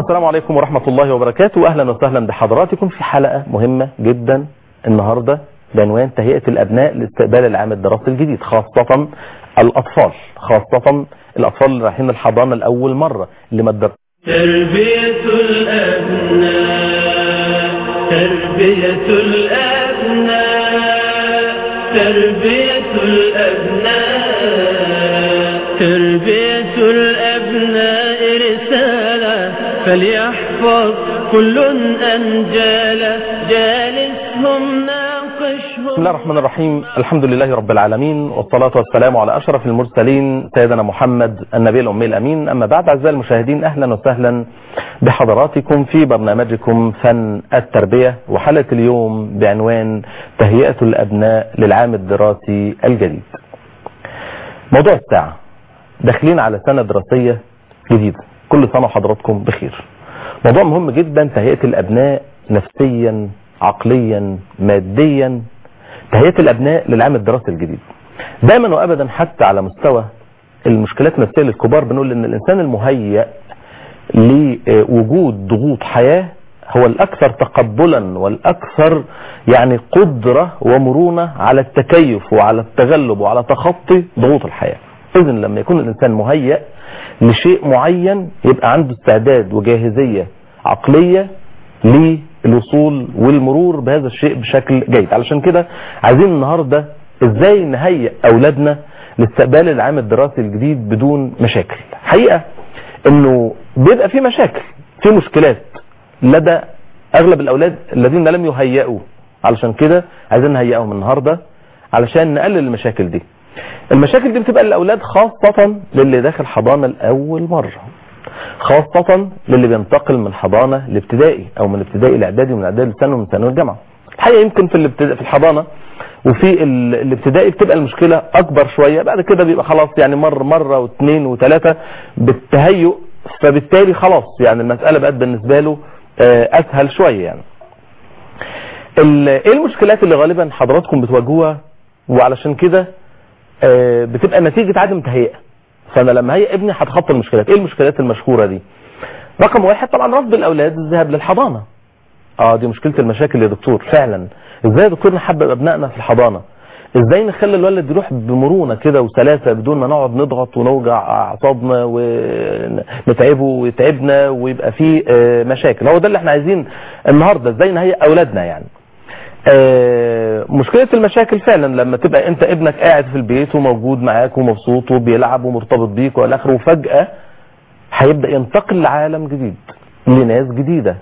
السلام عليكم ورحمة الله وبركاته أهلا وسهلا بحضراتكم في حلقة مهمة جدا النهاردة بعنوان تهيئة الأبناء لاستقبال العام الدراسي الجديد خاصة الأطفال خاصة الأطفال اللي رايحين الحضانة لأول مرة اللي ما الدر... تربية الأبناء تربية الأبناء تربية الأبناء تربية الأبناء رسالة فليحفظ كل أنجال جالسهم ناقشهم بسم الله الرحمن الرحيم الحمد لله رب العالمين والصلاة والسلام على أشرف المرسلين سيدنا محمد النبي الأمي الأمين أما بعد أعزائي المشاهدين أهلا وسهلا بحضراتكم في برنامجكم فن التربية وحلقة اليوم بعنوان تهيئة الأبناء للعام الدراسي الجديد موضوع الساعة داخلين على سنة دراسية جديدة كل سنة وحضراتكم بخير موضوع مهم جدا تهيئة الأبناء نفسيا عقليا ماديا تهيئة الأبناء للعام الدراسي الجديد دائما وأبدا حتى على مستوى المشكلات النفسية للكبار بنقول ان الإنسان المهيئ لوجود ضغوط حياة هو الأكثر تقبلا والأكثر يعني قدرة ومرونة على التكيف وعلى التغلب وعلى تخطي ضغوط الحياة إذن لما يكون الإنسان مهيئ لشيء معين يبقى عنده استعداد وجاهزية عقلية للوصول والمرور بهذا الشيء بشكل جيد علشان كده عايزين النهاردة ازاي نهيئ اولادنا لاستقبال العام الدراسي الجديد بدون مشاكل حقيقة انه بيبقى في مشاكل في مشكلات لدى اغلب الاولاد الذين لم يهيئوا علشان كده عايزين نهيئهم النهاردة علشان نقلل المشاكل دي المشاكل دي بتبقى للاولاد خاصة للي داخل حضانة لاول مرة خاصة للي بينتقل من حضانة لابتدائي او من ابتدائي لاعدادي ومن اعدادي لثانوي ومن ثانوي الجامعة الحقيقة يمكن في الابتدائي في الحضانة وفي ال- الابتدائي بتبقى المشكلة اكبر شوية بعد كده بيبقى خلاص يعني مرة مرة واثنين وثلاثة بالتهيؤ فبالتالي خلاص يعني المسألة بقت بالنسبة له آه، اسهل شوية يعني ال- ايه المشكلات اللي غالبا حضراتكم بتواجهوها وعلشان كده آه، بتبقى نتيجة عدم تهيئة فانا لما هي ابني هتخطى المشكلات ايه المشكلات المشهورة دي رقم واحد طبعا رفض الاولاد الذهاب للحضانة اه دي مشكلة المشاكل يا دكتور فعلا ازاي يا دكتور نحبب ابنائنا في الحضانة ازاي نخلي الولد يروح بمرونة كده وسلاسة بدون ما نقعد نضغط ونوجع اعصابنا ونتعبه ويتعبنا ويبقى فيه آه، مشاكل هو ده اللي احنا عايزين النهاردة ازاي نهيئ اولادنا يعني آه، مشكلة المشاكل فعلا لما تبقى انت ابنك قاعد في البيت وموجود معاك ومبسوط وبيلعب ومرتبط بيك والى اخره وفجأة هيبدأ ينتقل لعالم جديد لناس جديدة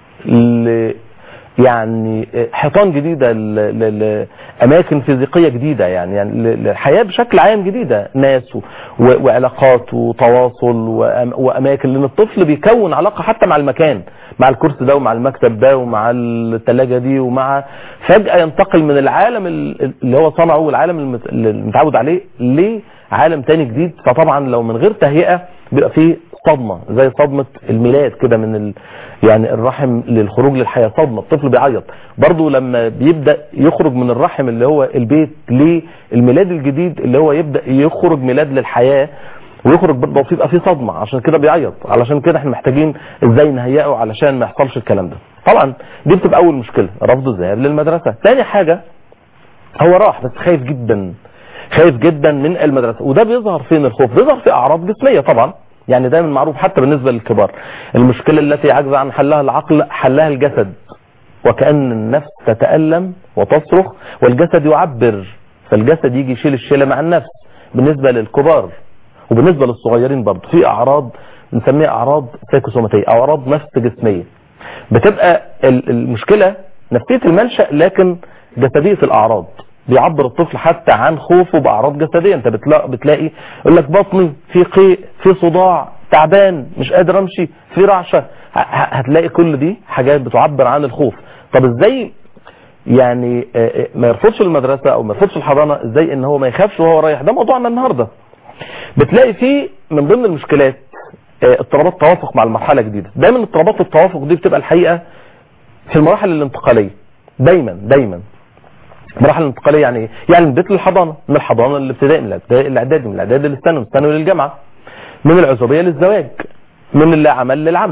ل يعني حيطان جديدة ل- ل- لأماكن فيزيقية جديدة يعني, يعني ل- للحياة بشكل عام جديدة ناس و- و- وعلاقات وتواصل وأم- وأماكن لأن الطفل بيكون علاقة حتى مع المكان مع الكرسي ده ومع المكتب ده ومع الثلاجة دي ومع فجأة ينتقل من العالم ال- اللي هو صنعه والعالم المت- اللي متعود عليه لعالم تاني جديد فطبعا لو من غير تهيئة بيبقى فيه صدمة زي صدمة الميلاد كده من ال... يعني الرحم للخروج للحياة صدمة الطفل بيعيط برضو لما بيبدأ يخرج من الرحم اللي هو البيت للميلاد الجديد اللي هو يبدأ يخرج ميلاد للحياة ويخرج برضه بيبقى فيه صدمة عشان كده بيعيط علشان كده احنا محتاجين ازاي نهيئه علشان ما يحصلش الكلام ده طبعا دي بتبقى اول مشكلة رفض الذهاب للمدرسة تاني حاجة هو راح بس خايف جدا خايف جدا من المدرسة وده بيظهر فين الخوف بيظهر في اعراض جسمية طبعا يعني دايما معروف حتى بالنسبة للكبار المشكلة التي عجز عن حلها العقل حلها الجسد وكأن النفس تتألم وتصرخ والجسد يعبر فالجسد يجي يشيل الشيلة مع النفس بالنسبة للكبار وبالنسبة للصغيرين برضه في اعراض بنسميها اعراض سيكوسوماتية او اعراض نفس جسمية بتبقى ال- المشكلة نفسية المنشأ لكن جسدية الاعراض بيعبر الطفل حتى عن خوفه باعراض جسديه انت بتلاقي, بتلاقي يقول لك بطني في قيء في صداع تعبان مش قادر امشي في رعشه ه- ه- هتلاقي كل دي حاجات بتعبر عن الخوف طب ازاي يعني آه، آه، ما يرفضش المدرسه او ما يرفضش الحضانه ازاي ان هو ما يخافش وهو رايح ده موضوعنا النهارده بتلاقي فيه من ضمن المشكلات آه، اضطرابات التوافق مع المرحله الجديده دايما اضطرابات التوافق دي بتبقى الحقيقه في المراحل الانتقاليه دايما دايما المراحل الانتقاليه يعني ايه؟ يعني من البيت للحضانه من الحضانه للابتدائي من الابتدائي للاعدادي من الاعدادي للثانوي من الثانوي للجامعه من العزوبيه للزواج من اللا عمل للعمل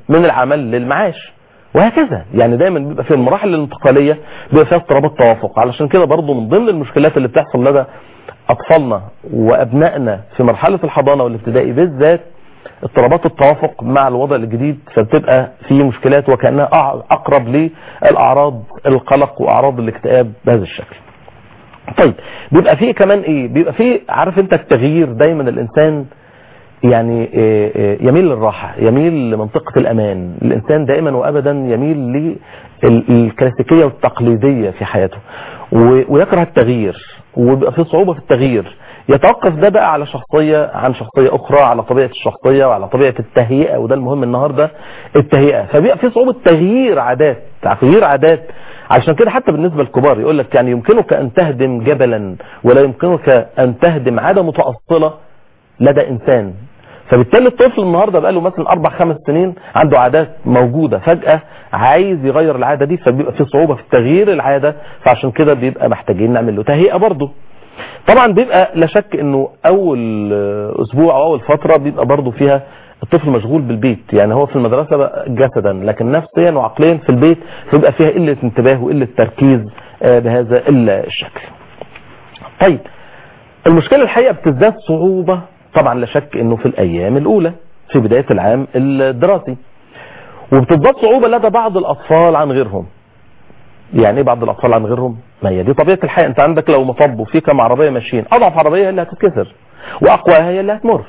من العمل للمعاش وهكذا يعني دايما بيبقى في المراحل الانتقاليه بيبقى فيها اضطرابات توافق علشان كده برضو من ضمن المشكلات اللي بتحصل لدى اطفالنا وابنائنا في مرحله الحضانه والابتدائي بالذات اضطرابات التوافق مع الوضع الجديد فبتبقى في مشكلات وكانها أع- اقرب للاعراض القلق واعراض الاكتئاب بهذا الشكل. طيب بيبقى فيه كمان ايه؟ بيبقى فيه عارف انت التغيير دايما الانسان يعني إيه إيه يميل للراحة يميل لمنطقة الأمان الإنسان دائما وأبدا يميل للكلاسيكية والتقليدية في حياته و- ويكره التغيير وبيبقى في صعوبة في التغيير يتوقف ده بقى على شخصية عن شخصية أخرى على طبيعة الشخصية وعلى طبيعة التهيئة وده المهم النهاردة التهيئة فبيبقى في صعوبة تغيير عادات تغيير عادات عشان كده حتى بالنسبة للكبار يقول لك يعني يمكنك أن تهدم جبلا ولا يمكنك أن تهدم عادة متأصلة لدى انسان فبالتالي الطفل النهارده بقى له مثلا اربع خمس سنين عنده عادات موجوده فجاه عايز يغير العاده دي فبيبقى في صعوبه في تغيير العاده فعشان كده بيبقى محتاجين نعمل له تهيئه برضه طبعا بيبقى لا شك انه اول آه، اسبوع او اول فتره بيبقى برضه فيها الطفل مشغول بالبيت يعني هو في المدرسه بقى جسدا لكن نفسيا وعقليا في البيت فبيبقى فيها قله انتباه وقله تركيز آه، بهذا الشكل طيب المشكلة الحقيقة بتزداد صعوبة طبعا لا شك انه في الايام الاولى في بداية العام الدراسي وبتزداد صعوبة لدى بعض الاطفال عن غيرهم يعني ايه بعض الاطفال عن غيرهم ما هي دي طبيعة الحياة انت عندك لو مطب وفي كم عربية ماشيين اضعف عربية هي اللي هتتكسر واقواها هي اللي هتمر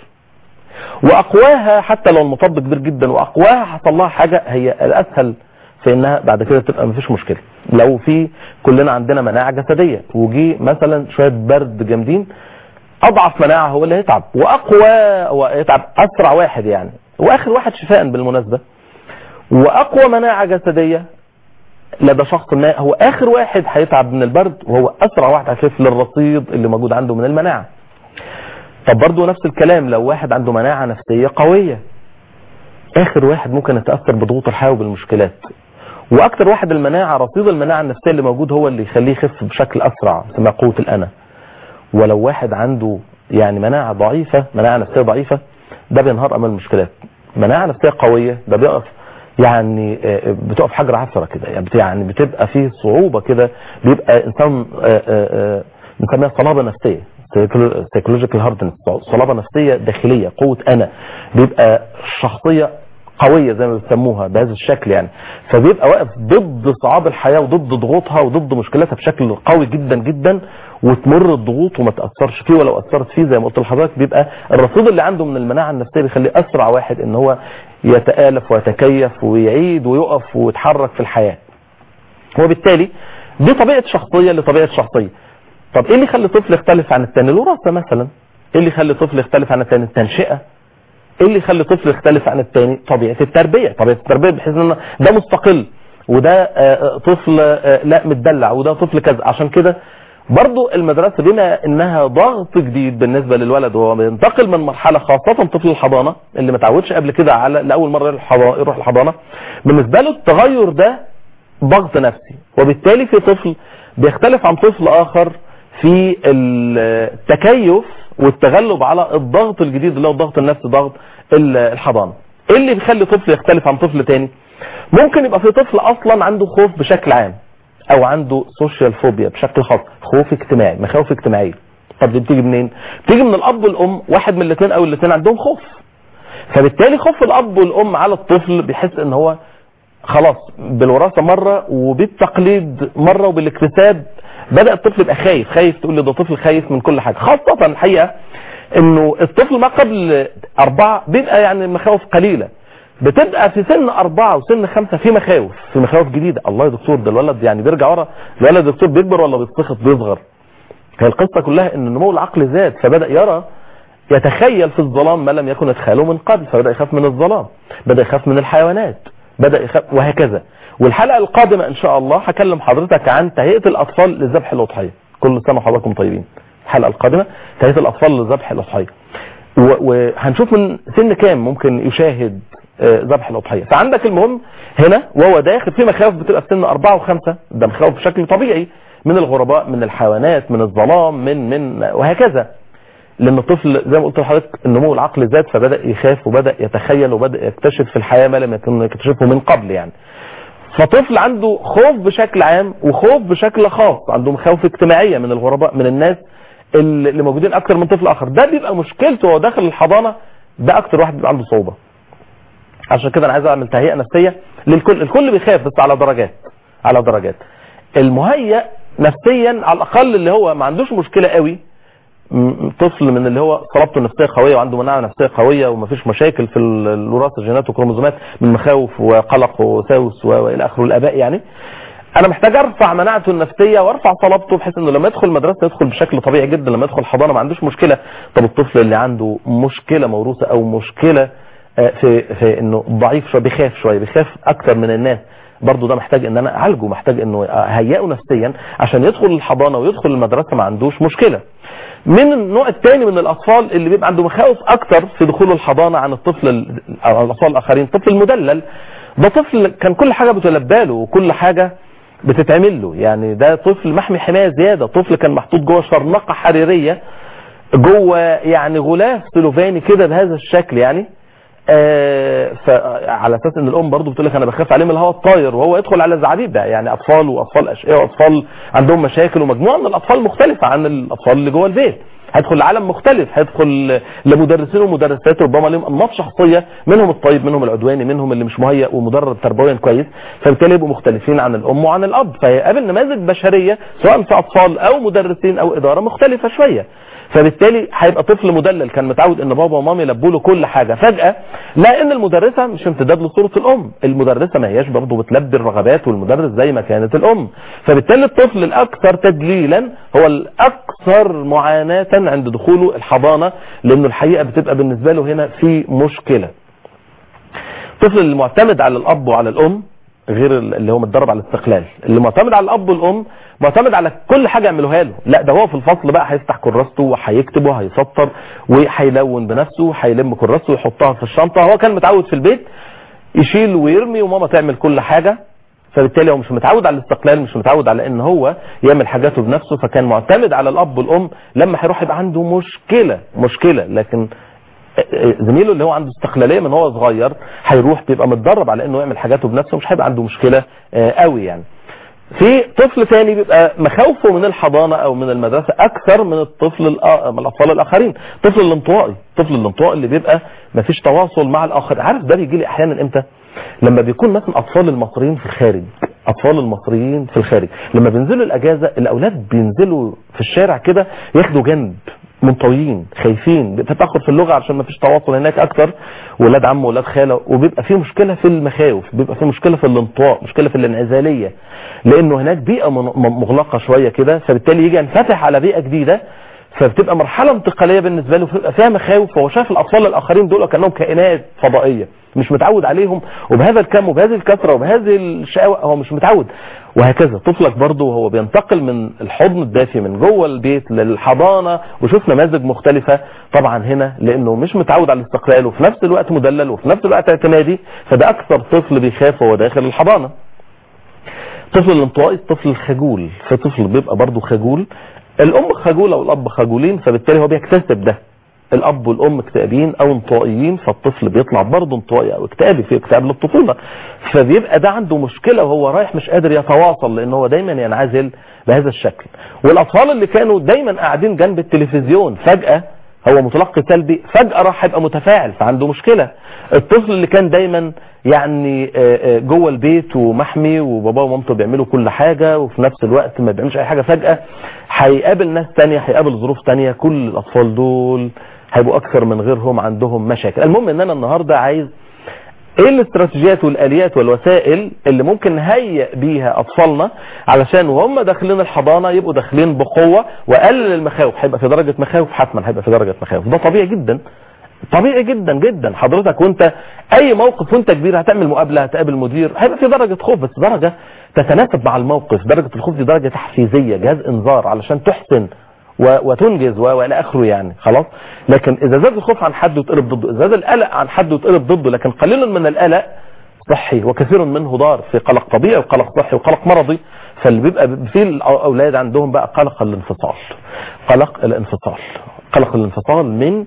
واقواها حتى لو المطب كبير جدا واقواها حصل لها حاجة هي الاسهل في انها بعد كده تبقى مفيش مشكلة لو في كلنا عندنا مناعة جسدية وجي مثلا شوية برد جامدين اضعف مناعة هو اللي هيتعب واقوى ويتعب اسرع واحد يعني واخر واحد شفاء بالمناسبة واقوى مناعة جسدية لدى شخص ما هو اخر واحد هيتعب من البرد وهو اسرع واحد هيخف للرصيد اللي موجود عنده من المناعة طب برضه نفس الكلام لو واحد عنده مناعة نفسية قوية اخر واحد ممكن يتاثر بضغوط الحياه وبالمشكلات واكتر واحد المناعه رصيد المناعه النفسيه اللي موجود هو اللي يخليه يخف بشكل اسرع اسمها قوه الانا ولو واحد عنده يعني مناعه ضعيفه مناعه نفسيه ضعيفه ده بينهار امام المشكلات مناعه نفسيه قويه ده بيقف يعني آه، بتقف حجر عثره كده يعني بت- يعني بتبقى فيه صعوبه كده بيبقى انسان آه، آه، آه، بنسميها صلابه نفسيه سيكولوجيكال هاردنس صلابه نفسيه داخليه قوه انا بيبقى شخصيه قويه زي ما بيسموها بهذا الشكل يعني فبيبقى واقف ضد صعاب الحياه وضد ضغوطها وضد مشكلاتها بشكل قوي جدا جدا وتمر الضغوط وما تاثرش فيه ولو اثرت فيه زي ما قلت لحضرتك بيبقى الرصيد اللي عنده من المناعه النفسيه بيخليه اسرع واحد ان هو يتالف ويتكيف ويعيد ويقف ويتحرك في الحياه وبالتالي دي طبيعه شخصيه لطبيعه شخصيه طب ايه اللي يخلي طفل يختلف عن الثاني الوراثه مثلا ايه اللي يخلي طفل يختلف عن الثاني التنشئه ايه اللي يخلي طفل يختلف عن الثاني طبيعه التربيه طبيعه التربيه بحيث ان ده مستقل وده آه، طفل آه، لا متدلع وده طفل كذا عشان كده برضو المدرسة بما انها ضغط جديد بالنسبة للولد وهو بينتقل من مرحلة خاصة طفل الحضانة اللي ما تعودش قبل كده على لأول مرة يروح الحضانة- يروح الحضانة بالنسبة له التغير ده ضغط نفسي وبالتالي في طفل بيختلف عن طفل آخر في التكيف والتغلب على الضغط الجديد اللي هو الضغط النفسي ضغط ال- الحضانة ايه اللي بيخلي طفل يختلف عن طفل تاني ممكن يبقى في طفل اصلا عنده خوف بشكل عام او عنده سوشيال فوبيا بشكل خاص خوف اجتماعي مخاوف اجتماعيه طب دي بتيجي منين بتيجي من الاب والام واحد من الاثنين او الاثنين عندهم خوف فبالتالي خوف الاب والام على الطفل بيحس ان هو خلاص بالوراثه مره وبالتقليد مره وبالاكتساب بدا الطفل يبقى خايف خايف تقول لي ده طفل خايف من كل حاجه خاصه الحقيقه انه الطفل ما قبل اربعه بيبقى يعني مخاوف قليله بتبقى في سن أربعة وسن خمسة في مخاوف في مخاوف جديدة الله يا دكتور ده الولد يعني بيرجع ورا الولد يا دكتور بيكبر ولا بيتسخط بيصغر هي القصة كلها ان النمو العقلي زاد فبدأ يرى يتخيل في الظلام ما لم يكن يتخيله من قبل فبدأ يخاف من الظلام بدأ يخاف من الحيوانات بدأ يخاف وهكذا والحلقة القادمة ان شاء الله هكلم حضرتك عن تهيئة الاطفال لذبح الاضحية كل سنة وحضراتكم طيبين الحلقة القادمة تهيئة الاطفال لذبح الاضحية و- وهنشوف من سن كام ممكن يشاهد آه، ذبح الاضحيه فعندك المهم هنا وهو داخل في مخاوف بتبقى في سن أربعة وخمسة ده مخاوف بشكل طبيعي من الغرباء من الحيوانات من الظلام من من وهكذا لان الطفل زي ما قلت لحضرتك النمو العقلي زاد فبدا يخاف وبدا يتخيل وبدا يكتشف في الحياه ما لم يكن يكتشفه من قبل يعني فطفل عنده خوف بشكل عام وخوف بشكل خاص عنده مخاوف اجتماعيه من الغرباء من الناس اللي موجودين اكتر من طفل اخر ده بيبقى مشكلته وهو داخل الحضانه ده اكتر واحد بيبقى عنده صعوبه عشان كده انا عايز اعمل تهيئه نفسيه للكل الكل بيخاف بس على درجات على درجات المهيئ نفسيا على الاقل اللي هو ما عندوش مشكله قوي م- طفل من اللي هو صلابته النفسيه قويه وعنده مناعه نفسيه قويه ومفيش مشاكل في ال- الوراثه الجينات والكروموزومات من مخاوف وقلق وساوس و- والى اخره الاباء يعني انا محتاج ارفع مناعته النفسيه وارفع صلابته بحيث انه لما يدخل مدرسه يدخل بشكل طبيعي جدا لما يدخل حضانه ما عندوش مشكله طب الطفل اللي عنده مشكله موروثه او مشكله آه، في في انه ضعيف شويه بيخاف شويه بيخاف اكتر من الناس برضه ده محتاج ان انا اعالجه محتاج انه اهيئه نفسيا عشان يدخل الحضانه ويدخل المدرسه ما عندوش مشكله من النوع الثاني من الاطفال اللي بيبقى عنده مخاوف اكتر في دخول الحضانه عن الطفل ال- أو الاطفال الاخرين الطفل المدلل ده طفل كان كل حاجه بتلبى له وكل حاجه بتتعمل له يعني ده طفل محمي حمايه زياده طفل كان محطوط جوه شرنقه حريريه جوه يعني غلاف سلوفاني كده بهذا الشكل يعني آه فعلى اساس ان الام برضو بتقول لك انا بخاف عليه من الهواء الطاير وهو يدخل على الزعابيب بقى يعني اطفال واطفال اشقياء واطفال عندهم مشاكل ومجموعه من الاطفال مختلفه عن الاطفال اللي جوه البيت هيدخل لعالم مختلف هيدخل لمدرسين ومدرسات ربما لهم انماط شخصيه منهم الطيب منهم العدواني منهم اللي مش مهيئ ومدرب تربويا كويس فبالتالي يبقوا مختلفين عن الام وعن الاب فيقابل نماذج بشريه سواء في اطفال او مدرسين او اداره مختلفه شويه فبالتالي هيبقى طفل مدلل كان متعود ان بابا ومامي يلبوا له كل حاجه فجاه لا ان المدرسه مش امتداد لصوره الام المدرسه ما هياش برضه بتلبي الرغبات والمدرس زي ما كانت الام فبالتالي الطفل الاكثر تدليلا هو الاكثر معاناه عند دخوله الحضانه لانه الحقيقه بتبقى بالنسبه له هنا في مشكله الطفل المعتمد على الاب وعلى الام غير اللي هو متدرب على الاستقلال اللي معتمد على الاب والام معتمد على كل حاجه يعملوها له لا ده هو في الفصل بقى هيفتح كراسته وهيكتب وهيسطر وهيلون بنفسه وهيلم كراسته ويحطها في الشنطه هو كان متعود في البيت يشيل ويرمي وماما تعمل كل حاجه فبالتالي هو مش متعود على الاستقلال مش متعود على ان هو يعمل حاجاته بنفسه فكان معتمد على الاب والام لما هيروح يبقى عنده مشكله مشكله لكن زميله اللي هو عنده استقلاليه من هو صغير هيروح بيبقى متدرب على انه يعمل حاجاته بنفسه مش هيبقى عنده مشكله آه، قوي يعني في طفل ثاني بيبقى مخاوفه من الحضانه او من المدرسه اكثر من الطفل الآ- من الاطفال الاخرين الطفل الانطوائي الطفل الانطوائي اللي بيبقى مفيش تواصل مع الاخر عارف ده بيجي لي احيانا امتى لما بيكون مثلا اطفال المصريين في الخارج اطفال المصريين في الخارج لما بينزلوا الاجازه الاولاد بينزلوا في الشارع كده ياخدوا جنب منطويين خايفين بيبقى في تاخر في اللغه عشان ما فيش تواصل هناك اكتر ولاد عم ولاد خاله وبيبقى في مشكله في المخاوف بيبقى في مشكله في الانطواء مشكله في الانعزاليه لانه هناك بيئه من- م- مغلقه شويه كده فبالتالي يجي ينفتح على بيئه جديده فبتبقى مرحله انتقاليه بالنسبه له بتبقى فيها مخاوف فهو شايف الاطفال الاخرين دول كانهم كائنات فضائيه مش متعود عليهم وبهذا الكم وبهذه الكثره وبهذه الشقاوه هو مش متعود وهكذا طفلك برضه وهو بينتقل من الحضن الدافي من جوه البيت للحضانه وشوف نماذج مختلفه طبعا هنا لانه مش متعود على الاستقلال وفي نفس الوقت مدلل وفي نفس الوقت اعتمادي فده اكثر طفل بيخاف وهو داخل الحضانه الطفل الانطوائي الطفل الخجول في طفل بيبقى برضه خجول الام خجوله والاب خجولين فبالتالي هو بيكتسب ده الاب والام اكتئابيين او انطوائيين فالطفل بيطلع برضه انطوائي او اكتئابي في اكتئاب للطفوله فبيبقى ده عنده مشكله وهو رايح مش قادر يتواصل لان هو دايما ينعزل بهذا الشكل والاطفال اللي كانوا دايما قاعدين جنب التلفزيون فجاه هو متلقي سلبي فجأة راح يبقى متفاعل فعنده مشكلة الطفل اللي كان دايما يعني آه، آه، جوه البيت ومحمي وباباه ومامته بيعملوا كل حاجة وفي نفس الوقت ما بيعملش اي حاجة فجأة هيقابل ناس تانية هيقابل ظروف تانية كل الاطفال دول هيبقوا اكثر من غيرهم عندهم مشاكل المهم ان انا النهاردة عايز ايه الاستراتيجيات والاليات والوسائل اللي ممكن نهيئ بيها اطفالنا علشان وهم داخلين الحضانه يبقوا داخلين بقوه واقلل المخاوف هيبقى في درجه مخاوف حتما هيبقى في درجه مخاوف ده طبيعي جدا طبيعي جدا جدا حضرتك وانت اي موقف وانت كبير هتعمل مقابله هتقابل مدير هيبقى في درجه خوف بس درجه تتناسب مع الموقف درجه الخوف دي درجه تحفيزيه جهاز انذار علشان تحسن و- وتنجز و- والى اخره يعني خلاص لكن اذا زاد الخوف عن حد وتقلب ضده اذا زاد القلق عن حد وتقلب ضده لكن قليل من القلق صحي وكثير منه ضار في قلق طبيعي وقلق صحي وقلق مرضي فاللي بيبقى في الاولاد عندهم بقى قلق الانفصال قلق الانفصال قلق الانفصال من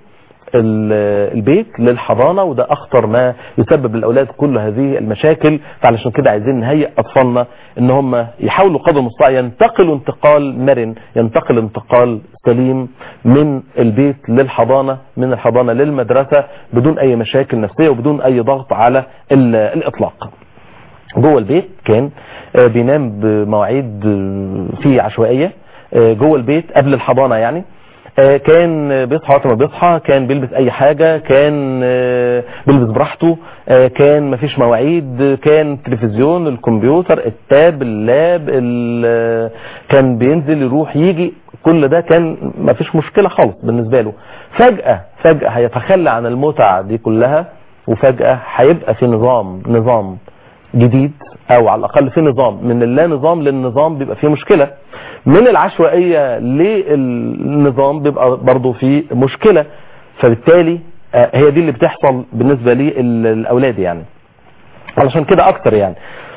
ال- البيت للحضانة وده أخطر ما يسبب للأولاد كل هذه المشاكل فعلشان كده عايزين نهيئ أطفالنا إن هم يحاولوا قدر المستطاع ينتقلوا انتقال مرن ينتقل انتقال سليم من البيت للحضانة من الحضانة للمدرسة بدون أي مشاكل نفسية وبدون أي ضغط على ال- الإطلاق جوه البيت كان آه، بينام بمواعيد آه، فيه عشوائية آه، جوه البيت قبل الحضانة يعني آه، كان بيصحى وقت ما بيصحى كان بيلبس اي حاجة كان آه، بيلبس براحته آه، كان مفيش مواعيد آه، كان التلفزيون الكمبيوتر التاب اللاب ال- آه، كان بينزل يروح يجي كل ده كان مفيش مشكلة خالص بالنسبة له فجأة فجأة هيتخلى عن المتع دي كلها وفجأة هيبقى في نظام نظام جديد او على الاقل في نظام من اللا نظام للنظام بيبقى فيه مشكلة من العشوائية للنظام بيبقى برضه فيه مشكلة فبالتالي آه، هي دي اللي بتحصل بالنسبة للاولاد يعني علشان كده اكتر يعني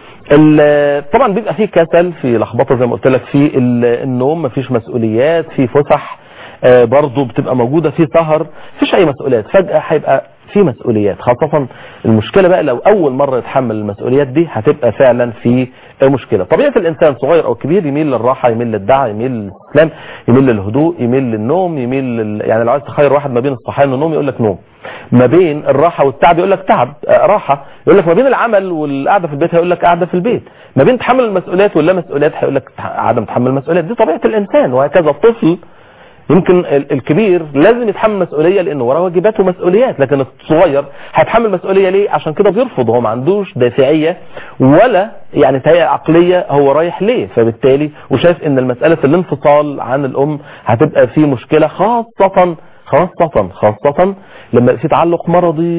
ال- طبعا بيبقى فيه كسل في لخبطه زي ما قلت لك في ال- النوم مفيش مسؤوليات في فسح آه، برضه بتبقى موجوده في سهر مفيش اي مسؤوليات فجاه هيبقى في مسؤوليات خاصه المشكله بقى لو اول مره يتحمل المسؤوليات دي هتبقى فعلا في مشكله طبيعه الانسان صغير او كبير يميل للراحه يميل للدعاء يميل للاستسلام يميل للهدوء يميل للنوم يميل لل... يعني لو عايز تخير واحد ما بين الصحيان والنوم يقول لك نوم ما بين الراحه والتعب يقول لك تعب آه، راحه يقول لك ما بين العمل والقعده في البيت هيقول لك قعده في البيت ما بين تحمل المسؤوليات واللا مسؤوليات هيقول لك تح- عدم تحمل المسؤوليات دي طبيعه الانسان وهكذا الطفل يمكن ال- الكبير لازم يتحمل مسؤوليه لانه وراه واجبات ومسؤوليات لكن الصغير هيتحمل مسؤوليه ليه عشان كده بيرفض هو ما عندوش دافعيه ولا يعني تهيئه عقليه هو رايح ليه فبالتالي وشايف ان المساله الانفصال عن الام هتبقى فيه مشكله خاصه خاصه خاصه لما يبقى في تعلق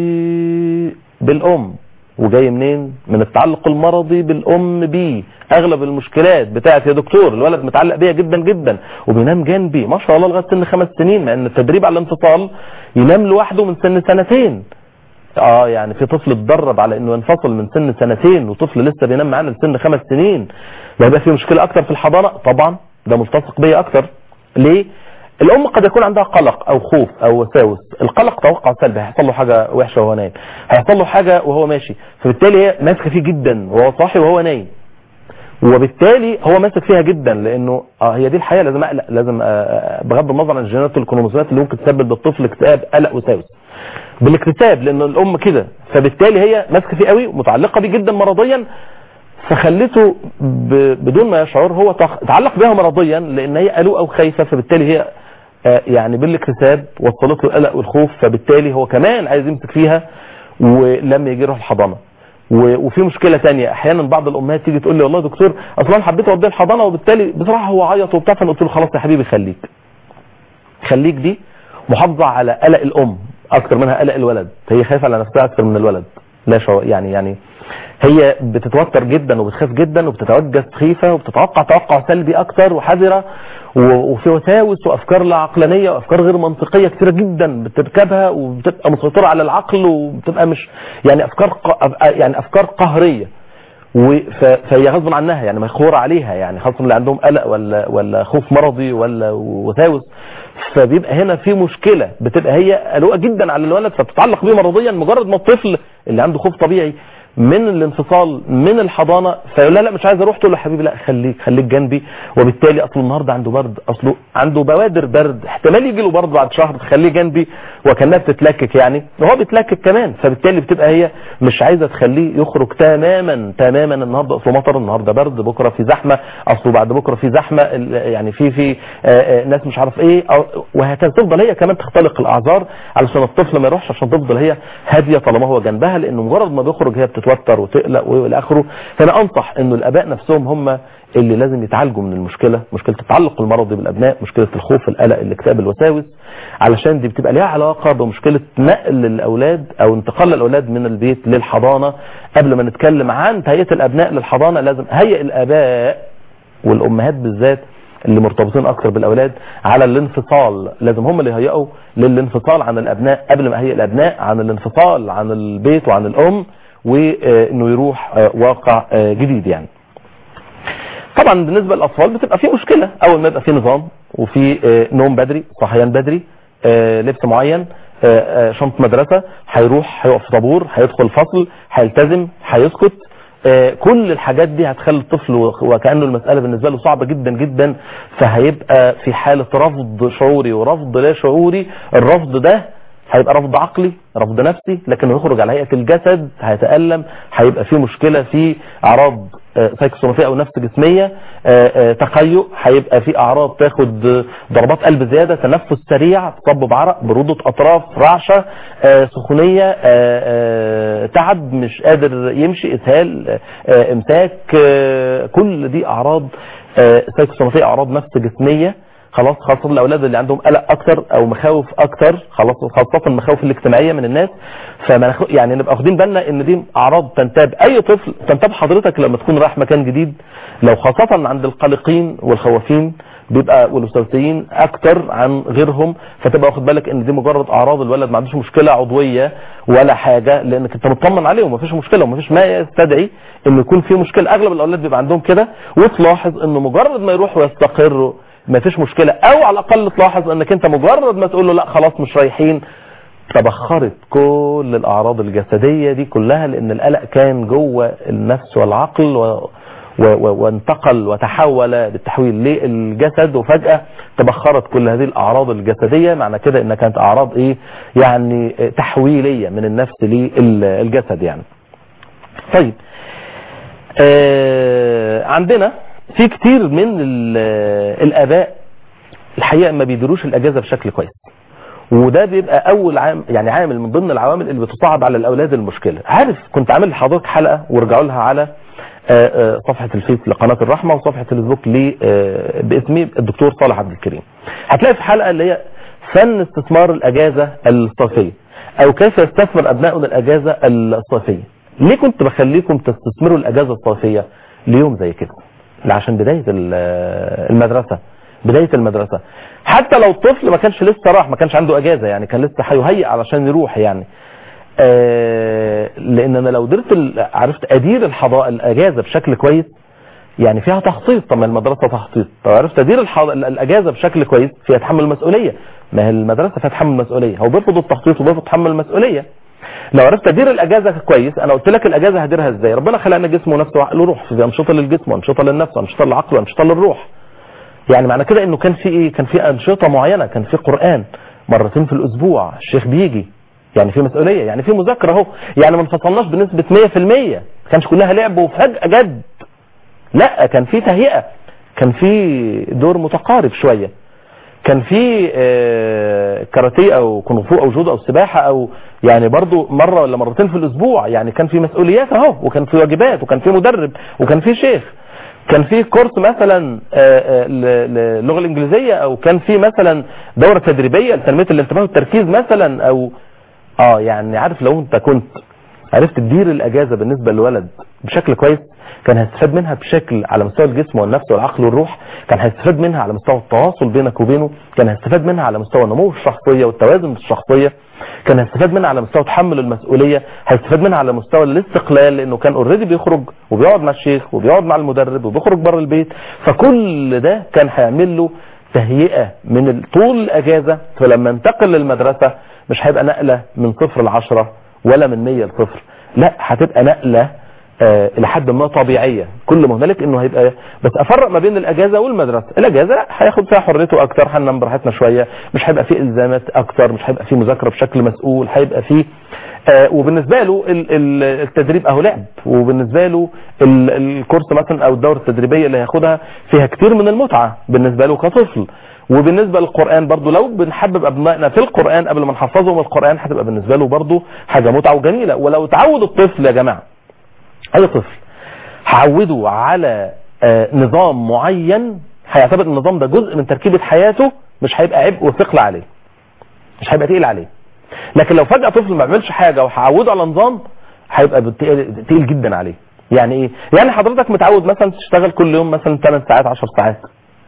مرضي بالام وجاي منين من التعلق المرضي بالام بيه اغلب المشكلات بتاعت يا دكتور الولد متعلق بيا جدا جدا وبينام جنبي ما شاء الله لغايه سن خمس سنين مع ان التدريب على الانفصال ينام لوحده من سن سنتين اه يعني في طفل اتدرب على انه ينفصل من سن سنتين وطفل لسه بينام معانا لسن خمس سنين ده يبقى في مشكله اكتر في الحضانه طبعا ده ملتصق بيا اكتر ليه الام قد يكون عندها قلق او خوف او وساوس القلق توقع سلبي هيحصل له حاجه وحشه وهو نايم هيحصل له حاجه وهو ماشي فبالتالي هي ماسكه فيه جدا وهو صاحي وهو نايم وبالتالي هو ماسك فيها جدا لانه اه هي دي الحياه لازم اقلق لازم آه بغض النظر عن الجينات والكروموسومات اللي ممكن تسبب للطفل اكتئاب قلق وساوس بالاكتساب لان الام كده فبالتالي هي ماسكه فيه قوي ومتعلقه بيه جدا مرضيا فخلته ب... بدون ما يشعر هو تخ... تعلق بها مرضيا لان هي قلقه وخايفه فبالتالي هي آه يعني بالاكتساب وصلت له القلق والخوف فبالتالي هو كمان عايز يمسك فيها ولما يجي يروح الحضانه وفي مشكلة تانية احيانا بعض الامهات تيجي تقول لي والله يا دكتور اصلا انا حبيت اوديه الحضانة وبالتالي بصراحة هو عيط وبتاع فانا قلت له خلاص يا حبيبي خليك خليك دي محافظة على قلق الام اكتر منها قلق الولد هي خايفة على نفسها اكتر من الولد لا شو يعني يعني هي بتتوتر جدا وبتخاف جدا وبتتوجه سخيفة وبتتوقع توقع سلبي اكتر وحذرة وفي وساوس وافكار لا عقلانيه وافكار غير منطقيه كثيره جدا بتركبها وبتبقى مسيطره على العقل وبتبقى مش يعني افكار يعني افكار قهريه فهي غصب عنها يعني مخوره عليها يعني خاصه اللي عندهم قلق ولا ولا خوف مرضي ولا وساوس فبيبقى هنا في مشكله بتبقى هي قلقه جدا على الولد فبتتعلق بيه مرضيا مجرد ما الطفل اللي عنده خوف طبيعي من الانفصال من الحضانه فيقول لا لا مش عايز اروح تقول له حبيبي لا خليك خليك جنبي وبالتالي اصله النهارده عنده برد اصله عنده بوادر برد احتمال يجي له برد بعد شهر تخليه جنبي وكانها بتتلكك يعني وهو بيتلكك كمان فبالتالي بتبقى هي مش عايزه تخليه يخرج تماما تماما النهارده اصله مطر النهارده برد بكره في زحمه اصله بعد بكره في زحمه يعني في في ناس مش عارف ايه وهكذا تفضل هي كمان تختلق الاعذار علشان الطفل ما يروحش عشان تفضل هي هاديه طالما هو جنبها لانه مجرد ما بيخرج هي بتتوتر وتقلق والى اخره فانا انصح انه الاباء نفسهم هم اللي لازم يتعالجوا من المشكله مشكله التعلق المرضي بالابناء مشكله الخوف القلق الاكتئاب الوساوس علشان دي بتبقى ليها علاقه بمشكله نقل الاولاد او انتقال الاولاد من البيت للحضانه قبل ما نتكلم عن تهيئه الابناء للحضانه لازم هيئ الاباء والامهات بالذات اللي مرتبطين اكتر بالاولاد على الانفصال لازم هم اللي يهيئوا للانفصال عن الابناء قبل ما هيئ الابناء عن الانفصال عن البيت وعن الام وانه يروح واقع جديد يعني طبعا بالنسبة للاطفال بتبقى في مشكلة اول ما يبقى في نظام وفي نوم بدري صحيان بدري آه، لبس معين آه، آه، شنطه مدرسه هيروح هيقف في طابور هيدخل الفصل هيلتزم هيسكت آه، كل الحاجات دي هتخلي الطفل و- وكأنه المسألة بالنسبة له صعبة جدا جدا فهيبقى في حالة رفض شعوري ورفض لا شعوري الرفض ده هيبقى رفض عقلي رفض نفسي لكنه يخرج على هيئة الجسد هيتألم هيبقى فيه مشكلة في أعراض آه، سايكوسوماتية أو نفس جسمية آه، آه، تقيؤ هيبقى في أعراض تاخد آه، ضربات قلب زيادة تنفس سريع تصبب عرق برودة أطراف رعشة آه، سخونية آه، آه، تعب مش قادر يمشي إسهال آه، آه، إمساك آه، كل دي أعراض آه، سايكوسوماتية أعراض نفس جسمية خلاص خاصة الأولاد اللي عندهم قلق أكتر أو مخاوف أكتر خلاص خاصة المخاوف الاجتماعية من الناس فما ناخ- يعني نبقى واخدين بالنا إن دي أعراض تنتاب أي طفل تنتاب حضرتك لما تكون رايح مكان جديد لو خاصة عند القلقين والخوافين بيبقى والوسواسيين اكتر عن غيرهم فتبقى واخد بالك ان دي مجرد اعراض الولد ما عندوش مشكله عضويه ولا حاجه لانك انت مطمن عليه ومفيش مشكله ومفيش ما يستدعي انه يكون في مشكله اغلب الاولاد بيبقى عندهم كده وتلاحظ انه مجرد ما يروح ويستقر ما فيش مشكله او على الاقل تلاحظ انك انت مجرد ما تقول له لا خلاص مش رايحين تبخرت كل الاعراض الجسديه دي كلها لان القلق كان جوه النفس والعقل و و و وانتقل وتحول بالتحويل للجسد وفجأة تبخرت كل هذه الأعراض الجسدية معنى كده إنها كانت أعراض إيه يعني تحويلية من النفس للجسد يعني طيب آه عندنا في كتير من ال- الآباء الحقيقة ما بيديروش الأجازة بشكل كويس وده بيبقى اول عام يعني عامل من ضمن العوامل اللي بتصعب على الاولاد المشكله عارف كنت عامل لحضرتك حلقه وارجعوا لها على آه، آه، صفحه الفيس لقناه الرحمه وصفحه الفيسبوك ل آه، باسمي الدكتور صالح عبد الكريم هتلاقي في حلقه اللي هي فن استثمار الاجازه الصيفيه او كيف يستثمر ابنائنا الاجازه الصيفيه ليه كنت بخليكم تستثمروا الاجازه الصيفيه ليوم زي كده عشان بدايه ال- المدرسه بدايه المدرسه حتى لو الطفل ما كانش لسه راح ما كانش عنده اجازه يعني كان لسه هيهيئ علشان يروح يعني آه لان انا لو قدرت ال- عرفت ادير الحضاء الاجازه بشكل كويس يعني فيها تخطيط طب ما المدرسه تخطيط طب عرفت ادير الحض... ال- الاجازه بشكل كويس فيها تحمل المسؤوليه ما هي المدرسه فيها تحمل المسؤوليه هو بيرفض التخطيط وبيرفض تحمل المسؤوليه لو عرفت ادير الاجازه كويس انا قلت لك الاجازه هديرها ازاي ربنا خلقنا جسم ونفس وعقل وروح في انشطه للجسم وانشطه للنفس وانشطه للعقل وانشطه للروح يعني معنى كده انه كان في ايه كان في انشطه معينه كان في قران مرتين في الاسبوع الشيخ بيجي يعني في مسؤوليه يعني في مذاكره اهو يعني ما انفصلناش بنسبه 100% ما كانش كلها لعب وفجاه جد لا كان في تهيئه كان في دور متقارب شويه كان في آه، كاراتيه او كونغ فو او جودو او سباحه او يعني برضو مره ولا مرتين في الاسبوع يعني كان في مسؤوليات اهو وكان في واجبات وكان في مدرب وكان في شيخ كان في كورس مثلا آه، آه، ل- للغه الانجليزيه او كان في مثلا دوره تدريبيه لتنميه الانتباه والتركيز مثلا او اه يعني عارف لو انت كنت عرفت تدير الاجازه بالنسبه للولد بشكل كويس كان هيستفاد منها بشكل على مستوى الجسم والنفس والعقل والروح كان هيستفاد منها على مستوى التواصل بينك وبينه كان هيستفاد منها على مستوى نمو الشخصيه والتوازن الشخصيه كان هيستفاد منها على مستوى تحمل المسؤوليه هيستفاد منها على مستوى الاستقلال لانه كان اوريدي بيخرج وبيقعد مع الشيخ وبيقعد مع المدرب وبيخرج بره البيت فكل ده كان هيعمل له تهيئه من ال- طول الاجازه فلما انتقل للمدرسه مش هيبقى نقله من صفر لعشرة ولا من 100 لصفر لا هتبقى نقله آه الى حد ما طبيعيه كل ما هنالك انه هيبقى بس افرق ما بين الاجازه والمدرسه الاجازه لا هياخد فيها حريته اكتر هننام براحتنا شويه مش هيبقى فيه الزامات اكتر مش هيبقى فيه مذاكره بشكل مسؤول هيبقى فيه آه وبالنسبه له ال- ال- التدريب اهو لعب وبالنسبه له ال- الكورس مثلا او الدوره التدريبيه اللي هياخدها فيها كتير من المتعه بالنسبه له كطفل وبالنسبه للقران برضو لو بنحبب ابنائنا في القران قبل ما نحفظهم القران هتبقى بالنسبه له برضو حاجه متعه وجميله ولو تعود الطفل يا جماعه اي طفل هعوده على آه، نظام معين هيعتبر النظام ده جزء من تركيبه حياته مش هيبقى عبء وثقل عليه مش هيبقى تقيل عليه لكن لو فجاه طفل ما بيعملش حاجه وهعوده على نظام هيبقى بتقيل تقيل جدا عليه يعني ايه يعني حضرتك متعود مثلا تشتغل كل يوم مثلا 8 ساعات 10 ساعات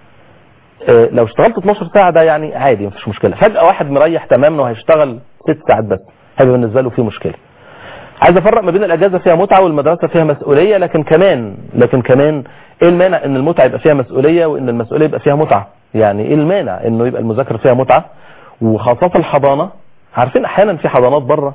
آه، لو اشتغلت 12 ساعه ده يعني عادي مفيش مشكله فجاه واحد مريح تماما وهيشتغل 6 ساعات بس هيبقى بالنسبه له في مشكله عايز افرق ما بين الاجازه فيها متعه والمدرسه فيها مسؤوليه لكن كمان لكن كمان ايه المانع ان المتعه يبقى فيها مسؤوليه وان المسؤوليه يبقى فيها متعه يعني ايه المانع انه يبقى المذاكره فيها متعه وخاصة الحضانة عارفين احيانا في حضانات بره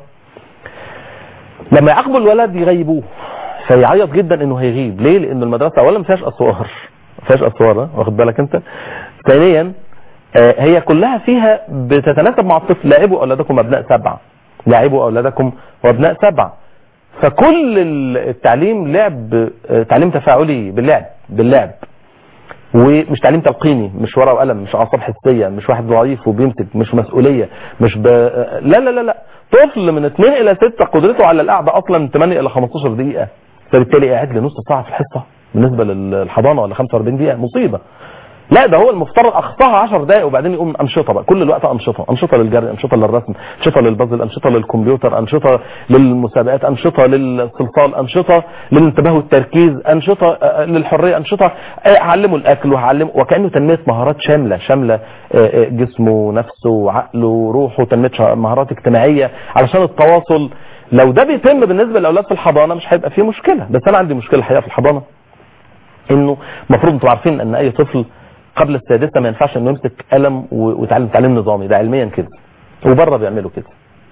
لما يعاقبوا الولد يغيبوه فيعيط جدا انه هيغيب ليه لان المدرسة اولا ما فيهاش اسوار ما فيهاش اسوار ها؟ واخد بالك انت ثانيا آه، هي كلها فيها بتتناسب مع الطفل لاعبوا اولادكم ابناء سبعة لاعبوا اولادكم وابناء سبعة فكل التعليم لعب آه، تعليم تفاعلي باللعب باللعب ومش تعليم تلقيني مش ورقه وقلم مش اعصاب حسيه مش واحد ضعيف وبيمسك مش مسؤوليه مش ب... لا لا لا لا طفل من 2 الى 6 قدرته على القعده اصلا من 8 الى 15 دقيقه فبالتالي قاعد لي نص ساعه في الحصه بالنسبه للحضانه ولا 45 دقيقه مصيبه لا ده هو المفترض اقصاها 10 دقائق وبعدين يقوم انشطه بقى كل الوقت انشطه انشطه للجري انشطه للرسم انشطه للبازل انشطه للكمبيوتر انشطه للمسابقات انشطه للصلصال انشطه للانتباه والتركيز انشطه آه، للحريه انشطه آه، اعلمه الاكل وهعلمه وكانه تنميه مهارات شامله شامله آه، آه، جسمه نفسه عقله روحه تنميه شا- مهارات اجتماعيه علشان التواصل لو ده بيتم بالنسبه للاولاد في الحضانه مش هيبقى فيه مشكله بس انا عندي مشكله الحقيقه في الحضانه انه المفروض انتوا عارفين ان اي طفل قبل السادسه ما ينفعش انه يمسك قلم و- ويتعلم تعليم نظامي ده علميا كده وبره بيعملوا كده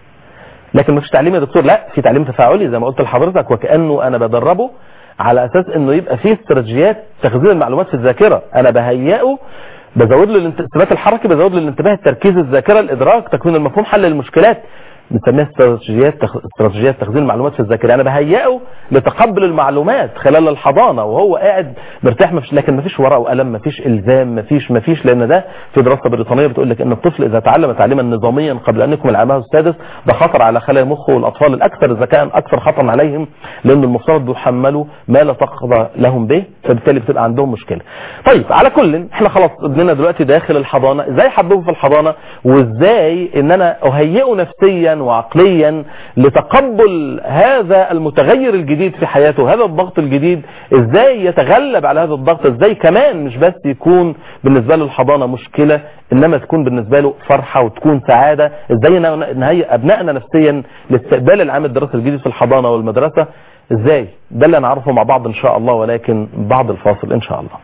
لكن مفيش تعليم يا دكتور لا في تعليم تفاعلي زي ما قلت لحضرتك وكانه انا بدربه على اساس انه يبقى فيه استراتيجيات تخزين المعلومات في الذاكره انا بهيئه بزود له الانت- الثبات الحركي بزود له الانتباه التركيز الذاكره الادراك تكوين المفهوم حل المشكلات بنسميها استراتيجيات تخ... استراتيجيات تخزين المعلومات في الذاكره انا بهيئه لتقبل المعلومات خلال الحضانه وهو قاعد مرتاح مفيش لكن مفيش ورقه وقلم مفيش الزام مفيش مفيش لان ده في دراسه بريطانيه بتقول لك ان الطفل اذا تعلم تعليما نظاميا قبل ان يكمل عامه السادس ده خطر على خلايا مخه والاطفال الاكثر ذكاء اكثر خطرا عليهم لان المفترض بيحملوا ما لا تقضى لهم به فبالتالي بتبقى عندهم مشكله. طيب على كل احنا خلاص ابننا دلوقتي داخل الحضانه ازاي حببه في الحضانه وازاي ان انا اهيئه نفسيا وعقليا لتقبل هذا المتغير الجديد في حياته هذا الضغط الجديد ازاي يتغلب على هذا الضغط ازاي كمان مش بس يكون بالنسبه له الحضانه مشكله انما تكون بالنسبه له فرحه وتكون سعاده ازاي ن- نهيئ ابنائنا نفسيا لاستقبال العام الدراسي الجديد في الحضانه والمدرسه ازاي ده اللي نعرفه مع بعض ان شاء الله ولكن بعد الفاصل ان شاء الله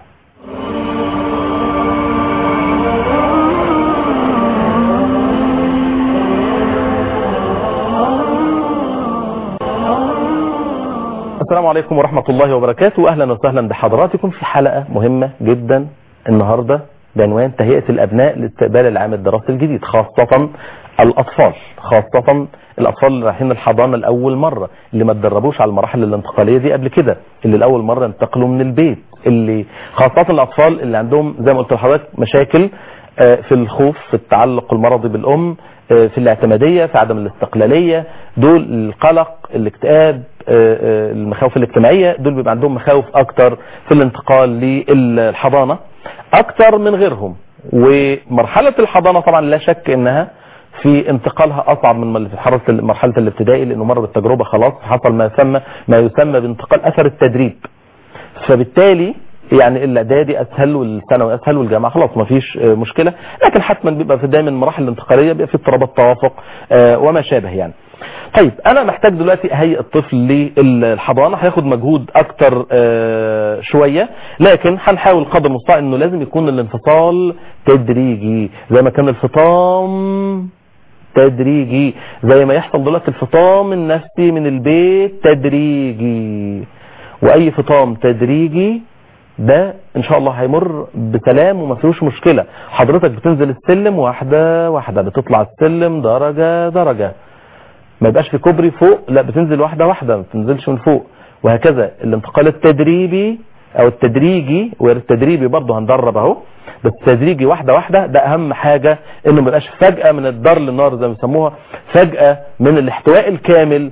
السلام عليكم ورحمة الله وبركاته أهلا وسهلا بحضراتكم في حلقة مهمة جدا النهاردة بعنوان تهيئة الأبناء لاستقبال العام الدراسي الجديد خاصة الأطفال خاصة الأطفال اللي رايحين الحضانة لأول مرة اللي ما تدربوش على المراحل الانتقالية دي قبل كده اللي لأول مرة انتقلوا من البيت اللي خاصة الأطفال اللي عندهم زي ما قلت لحضرتك مشاكل آه، في الخوف في التعلق المرضي بالأم آه، في الاعتمادية في عدم الاستقلالية دول القلق الاكتئاب آه، آه، المخاوف الاجتماعية دول بيبقى عندهم مخاوف أكتر في الانتقال للحضانة أكتر من غيرهم ومرحلة الحضانة طبعا لا شك إنها في انتقالها اصعب من مرحله مرحله الابتدائي لانه مر بالتجربه خلاص حصل ما يسمى ما يسمى بانتقال اثر التدريب فبالتالي يعني الاعدادي اسهل والثانوي اسهل والجامعه خلاص ما فيش آه، مشكله لكن حتما بيبقى في دايما المراحل الانتقاليه بيبقى في اضطرابات توافق آه، وما شابه يعني طيب انا محتاج دلوقتي اهيئ الطفل للحضانه هياخد مجهود اكتر آه، شويه لكن هنحاول قدر المستطاع انه لازم يكون الانفصال تدريجي زي ما كان الفطام تدريجي زي ما يحصل دلوقتي الفطام النفسي من البيت تدريجي واي فطام تدريجي ده ان شاء الله هيمر بسلام وما فيهوش مشكله حضرتك بتنزل السلم واحده واحده بتطلع السلم درجه درجه ما يبقاش في كوبري فوق لا بتنزل واحده واحده ما بتنزلش من فوق وهكذا الانتقال التدريبي او التدريجي والتدريبي برضه هندرب اهو بس تدريجي واحده واحده ده اهم حاجه انه ما يبقاش فجاه من الدار للنار زي ما بيسموها فجاه من الاحتواء الكامل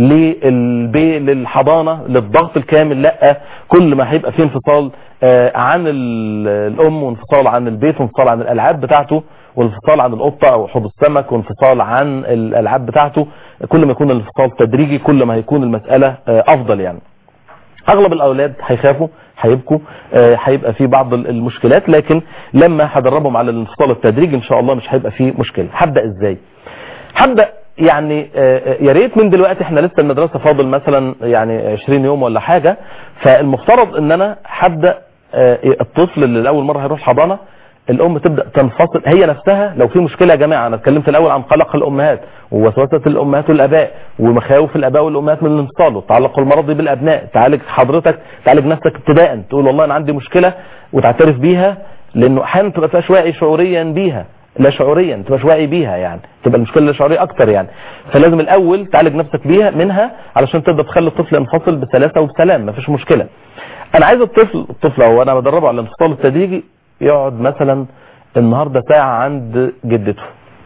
للبي للحضانه للضغط الكامل لا كل ما هيبقى فيه انفصال آه، عن ال- الام وانفصال عن البيت وانفصال عن الالعاب بتاعته وانفصال عن القطه او حوض السمك وانفصال عن الالعاب بتاعته كل ما يكون الانفصال تدريجي كل ما هيكون المساله آه، افضل يعني اغلب الاولاد هيخافوا هيبكوا آه، هيبقى في بعض ال- المشكلات لكن لما هدربهم على الانفصال التدريجي ان شاء الله مش هيبقى فيه مشكله هبدا ازاي هبدا يعني آه، آه، يا ريت من دلوقتي احنا لسه المدرسه فاضل مثلا يعني 20 يوم ولا حاجه فالمفترض ان انا هبدا آه، الطفل اللي لاول مره هيروح حضانه الام تبدا تنفصل هي نفسها لو في مشكله يا جماعه انا اتكلمت الاول عن قلق الامهات ووسوسه الامهات والاباء ومخاوف الاباء والامهات من الانفصال والتعلق المرضي بالابناء تعالج حضرتك تعالج نفسك ابتداء تقول والله انا عندي مشكله وتعترف بيها لانه احيانا تبقى فيهاش واعي شعوريا بيها لا شعوريا تبقاش واعي بيها يعني تبقى المشكله لا شعوريه اكتر يعني فلازم الاول تعالج نفسك بيها منها علشان تقدر تخلي الطفل ينفصل بسلاسه وبسلام مفيش مشكله انا عايز الطفل الطفل هو انا بدربه على الانفصال التدريجي يقعد مثلا النهارده ساعه عند جدته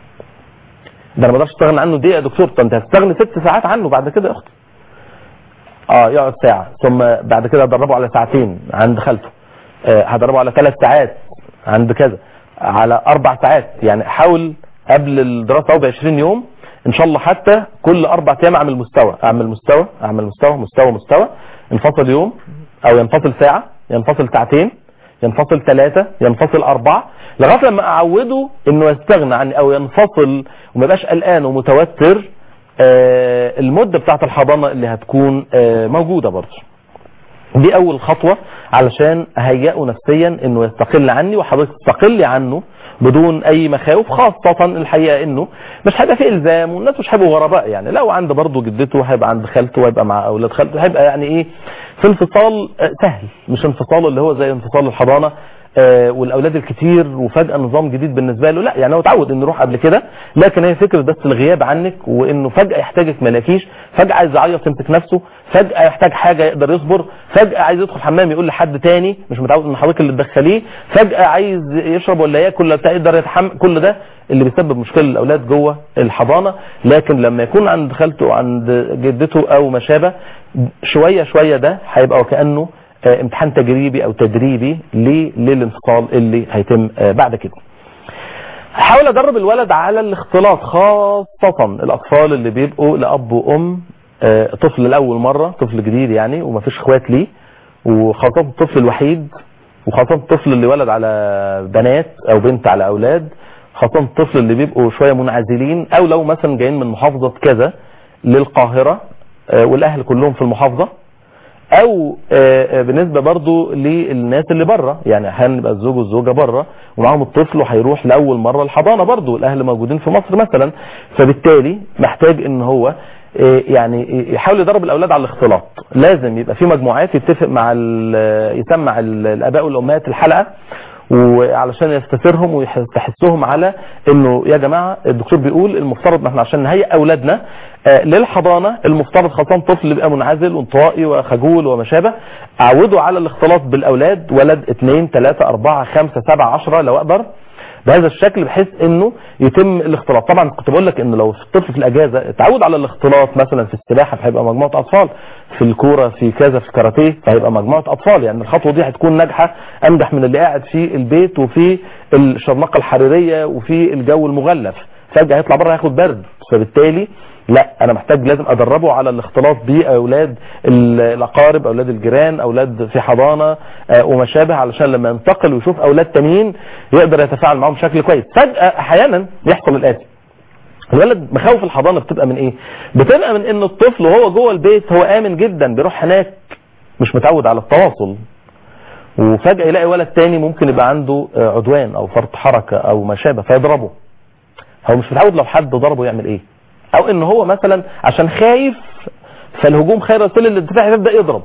ده انا ما اقدرش استغنى عنه دقيقه يا دكتور طب انت هتستغني ست ساعات عنه بعد كده يا اختي اه يقعد ساعه ثم بعد كده ادربه على ساعتين عند خالته آه هدربه على ثلاث ساعات عند كذا على اربع ساعات يعني حاول قبل الدراسه او ب 20 يوم ان شاء الله حتى كل اربع ايام اعمل مستوى اعمل مستوى اعمل مستوى مستوى مستوى انفصل يوم او ينفصل ساعه ينفصل ساعتين ينفصل ثلاثة ينفصل أربعة لغاية لما أعوده إنه يستغنى عني أو ينفصل وما يبقاش قلقان ومتوتر آه المدة بتاعت الحضانة اللي هتكون آه موجودة برضه دي أول خطوة علشان أهيئه نفسيا إنه يستقل عني وحضرتك تستقلي عنه بدون اي مخاوف خاصة الحقيقة انه مش هيبقى في الزام والناس مش هيبقوا غرباء يعني لو عند برضه جدته هيبقى عند خالته وهيبقى مع اولاد خالته هيبقى يعني ايه في انفصال سهل مش انفصال اللي هو زي انفصال الحضانة آه والاولاد الكتير وفجأة نظام جديد بالنسبة له لا يعني هو اتعود انه يروح قبل كده لكن هي فكرة بس الغياب عنك وانه فجأة يحتاجك ما يلاقيش فجأة عايز يعيط يمسك نفسه فجأة يحتاج حاجة يقدر يصبر فجأة عايز يدخل حمام يقول لحد تاني مش متعود ان حضرتك اللي تدخليه فجأة عايز يشرب ولا ياكل ولا بتاع يقدر يتحمل كل ده اللي بيسبب مشكلة للاولاد جوه الحضانة لكن لما يكون عند خالته عند جدته او ما شابه شوية شوية ده هيبقى وكأنه امتحان تجريبي او تدريبي للانفصال اللي هيتم بعد كده هحاول ادرب الولد على الاختلاط خاصة الاطفال اللي بيبقوا لاب وام طفل لاول مرة طفل جديد يعني ومفيش اخوات ليه وخاصة الطفل الوحيد وخاصة الطفل اللي ولد على بنات او بنت على اولاد خاصة الطفل اللي بيبقوا شوية منعزلين او لو مثلا جايين من محافظة كذا للقاهرة والاهل كلهم في المحافظة او بالنسبة برضو للناس اللي بره يعني احيانا يبقى الزوج والزوجة بره ومعاهم الطفل وهيروح لاول مرة الحضانة برضو الاهل موجودين في مصر مثلا فبالتالي محتاج ان هو يعني يحاول يدرب الاولاد على الاختلاط لازم يبقى في مجموعات يتفق مع يسمع الاباء والامهات الحلقة وعلشان يستثيرهم ويحسهم على انه يا جماعة الدكتور بيقول المفترض احنا عشان نهيئ اولادنا للحضانة المفترض خاصة طفل يبقى منعزل وانطوائي وخجول وما شابه اعوده على الاختلاط بالاولاد ولد اثنين ثلاثة اربعة خمسة سبعة عشرة لو اقدر بهذا الشكل بحيث انه يتم الاختلاط طبعا كنت بقول لك ان لو الطفل في الاجازه اتعود على الاختلاط مثلا في السباحه فهيبقى مجموعه اطفال في الكوره في كذا في الكاراتيه فهيبقى مجموعه اطفال يعني الخطوه دي هتكون ناجحه انجح من اللي قاعد في البيت وفي الشرنقه الحريريه وفي الجو المغلف فجاه هيطلع بره هياخد برد فبالتالي لا انا محتاج لازم ادربه على الاختلاط باولاد الاقارب اولاد الجيران اولاد في حضانه وما شابه علشان لما ينتقل ويشوف اولاد تانيين يقدر يتفاعل معاهم بشكل كويس فجاه احيانا يحصل الاتي الولد مخاوف الحضانه بتبقى من ايه بتبقى من ان الطفل وهو جوه البيت هو امن جدا بيروح هناك مش متعود على التواصل وفجاه يلاقي ولد تاني ممكن يبقى عنده عدوان او فرط حركه او ما شابه فيضربه هو مش متعود لو حد ضربه يعمل ايه او ان هو مثلا عشان خايف فالهجوم خير وسيله للدفاع يبدا يضرب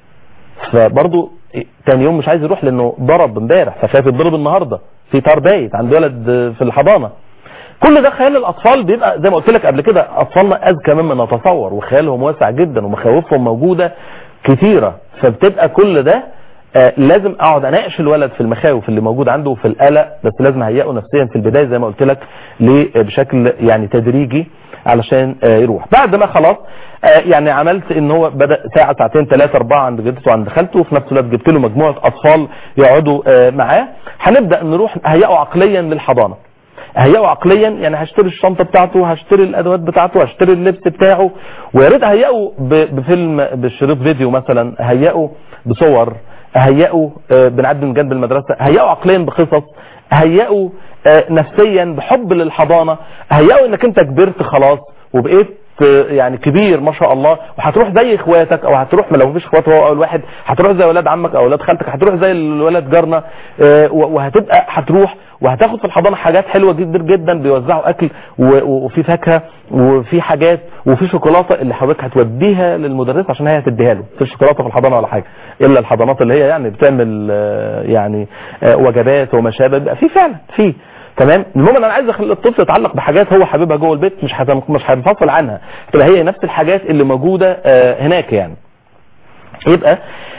فبرضه تاني يوم مش عايز يروح لانه ضرب امبارح فخايف يتضرب النهارده في طار بايت عند ولد في الحضانه كل ده خيال الاطفال بيبقى زي ما قلت لك قبل كده اطفالنا اذكى مما نتصور وخيالهم واسع جدا ومخاوفهم موجوده كتيره فبتبقى كل ده آه لازم اقعد اناقش الولد في المخاوف اللي موجود عنده وفي القلق بس لازم اهيئه نفسيا في البدايه زي ما قلت لك بشكل يعني تدريجي علشان آه يروح بعد ما خلاص آه يعني عملت ان هو بدا ساعه ساعتين ثلاثه اربعه عند جدته وعند خالته وفي نفس الوقت جبت له مجموعه اطفال يقعدوا معاه هنبدا نروح اهيئه عقليا للحضانه اهيئه عقليا يعني هشتري الشنطه بتاعته هشتري الادوات بتاعته هشتري اللبس بتاعه ويا ريت اهيئه بفيلم بشريط فيديو مثلا اهيئه بصور اهيئه بنعدي من جنب المدرسه اهيئه عقليا بقصص اهيئه نفسيا بحب للحضانه اهيئه انك انت كبرت خلاص وبقيت آه، يعني كبير ما شاء الله وهتروح زي اخواتك او هتروح لو مفيش اخوات هو اول واحد هتروح زي ولاد عمك او ولاد خالتك هتروح زي الولاد جارنا آه، و- وهتبقى هتروح وهتاخد في الحضانه حاجات حلوه جدا جدا بيوزعوا اكل و- و- وفي فاكهه وفي حاجات وفي شوكولاته اللي حضرتك هتوديها للمدرس عشان هي هتديها له في شوكولاته في الحضانه ولا حاجه الا الحضانات اللي هي يعني بتعمل آه، يعني آه، وجبات وما شابه بيبقى في فعلا في تمام المهم انا عايز اخلي الطفل يتعلق بحاجات هو حاببها جوه البيت مش هت- مش هينفصل عنها تبقى هي نفس الحاجات اللي موجوده آه، هناك يعني يبقى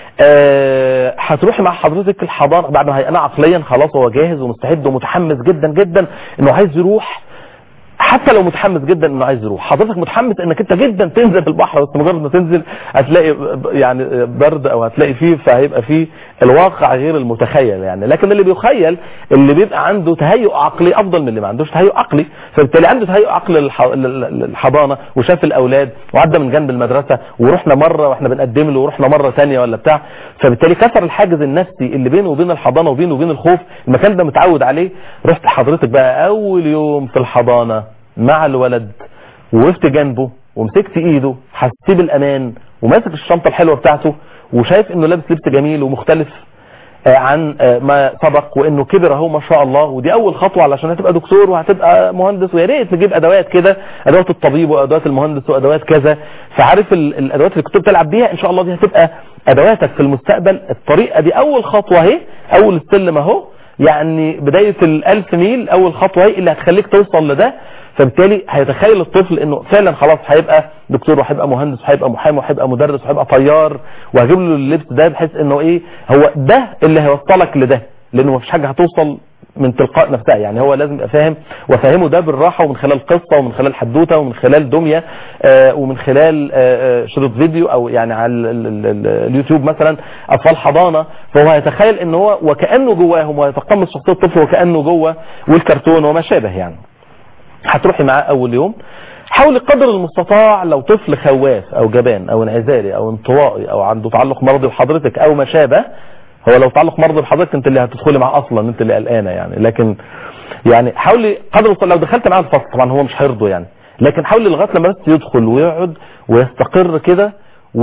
آه، هتروحي مع حضرتك الحضانه بعد ما هيقنع عقليا خلاص هو جاهز ومستعد ومتحمس جدا جدا انه عايز يروح حتى لو متحمس جدا انه عايز يروح حضرتك متحمس انك انت جدا تنزل في البحر بس مجرد ما تنزل هتلاقي ب- يعني برد او هتلاقي فيه فهيبقى فيه الواقع غير المتخيل يعني لكن اللي بيخيل اللي بيبقى عنده تهيؤ عقلي افضل من اللي ما عندوش تهيؤ عقلي فبالتالي عنده تهيؤ عقلي للح- لل- للحضانه وشاف الاولاد وعدى من جنب المدرسه ورحنا مره واحنا بنقدم له ورحنا مره ثانيه ولا بتاع فبالتالي كسر الحاجز النفسي اللي بينه وبين الحضانه وبينه وبين الخوف المكان ده متعود عليه رحت حضرتك بقى اول يوم في الحضانه مع الولد وقفت جنبه ومسكت ايده حسيت بالامان وماسك الشنطه الحلوه بتاعته وشايف انه لابس لبس جميل ومختلف آه، عن آه، ما سبق وانه كبر اهو ما شاء الله ودي اول خطوه علشان هتبقى دكتور وهتبقى مهندس ويا ريت نجيب ادوات كده ادوات الطبيب وادوات المهندس وادوات كذا فعارف ال- الادوات اللي كنت بتلعب بيها ان شاء الله دي هتبقى ادواتك في المستقبل الطريقه دي اول خطوه اهي اول السلم اهو يعني بدايه الالف ميل اول خطوه اهي اللي هتخليك توصل لده فبالتالي هيتخيل الطفل انه فعلا خلاص هيبقى دكتور وهيبقى مهندس وهيبقى محامي وهيبقى مدرس وهيبقى طيار وهجيب له اللبس ده بحيث انه ايه هو ده اللي هيوصلك لده لانه مفيش حاجه هتوصل من تلقاء نفسها يعني هو لازم يبقى فاهم وفاهمه ده بالراحه ومن خلال قصه ومن خلال حدوته ومن خلال دميه آه ومن خلال آه آه، شريط فيديو او يعني على ال- ال- ال- اليوتيوب مثلا اطفال حضانه فهو هيتخيل ان هو وكانه جواهم ويتقمص شخصيه الطفل وكانه جوه والكرتون وما شابه يعني هتروحي معاه اول يوم حاولي قدر المستطاع لو طفل خواف او جبان او انعزالي او انطوائي او عنده تعلق مرضي بحضرتك او ما شابه هو لو تعلق مرضي بحضرتك انت اللي هتدخلي معاه اصلا انت اللي قلقانه يعني لكن يعني حاولي قدر المستطاع لو دخلت معاه الفصل طبعا هو مش هيرضى يعني لكن حاولي لغايه لما بس يدخل ويقعد ويستقر كده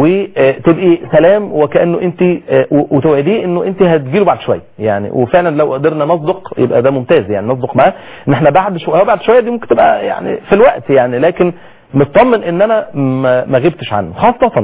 وتبقي سلام وكانه انت آه، و- وتوعديه انه انت هتجيله بعد شويه يعني وفعلا لو قدرنا نصدق يبقى ده ممتاز يعني نصدق معاه ان احنا بعد شويه بعد شويه دي ممكن تبقى يعني في الوقت يعني لكن مطمن ان انا ما ما غبتش عنه خاصه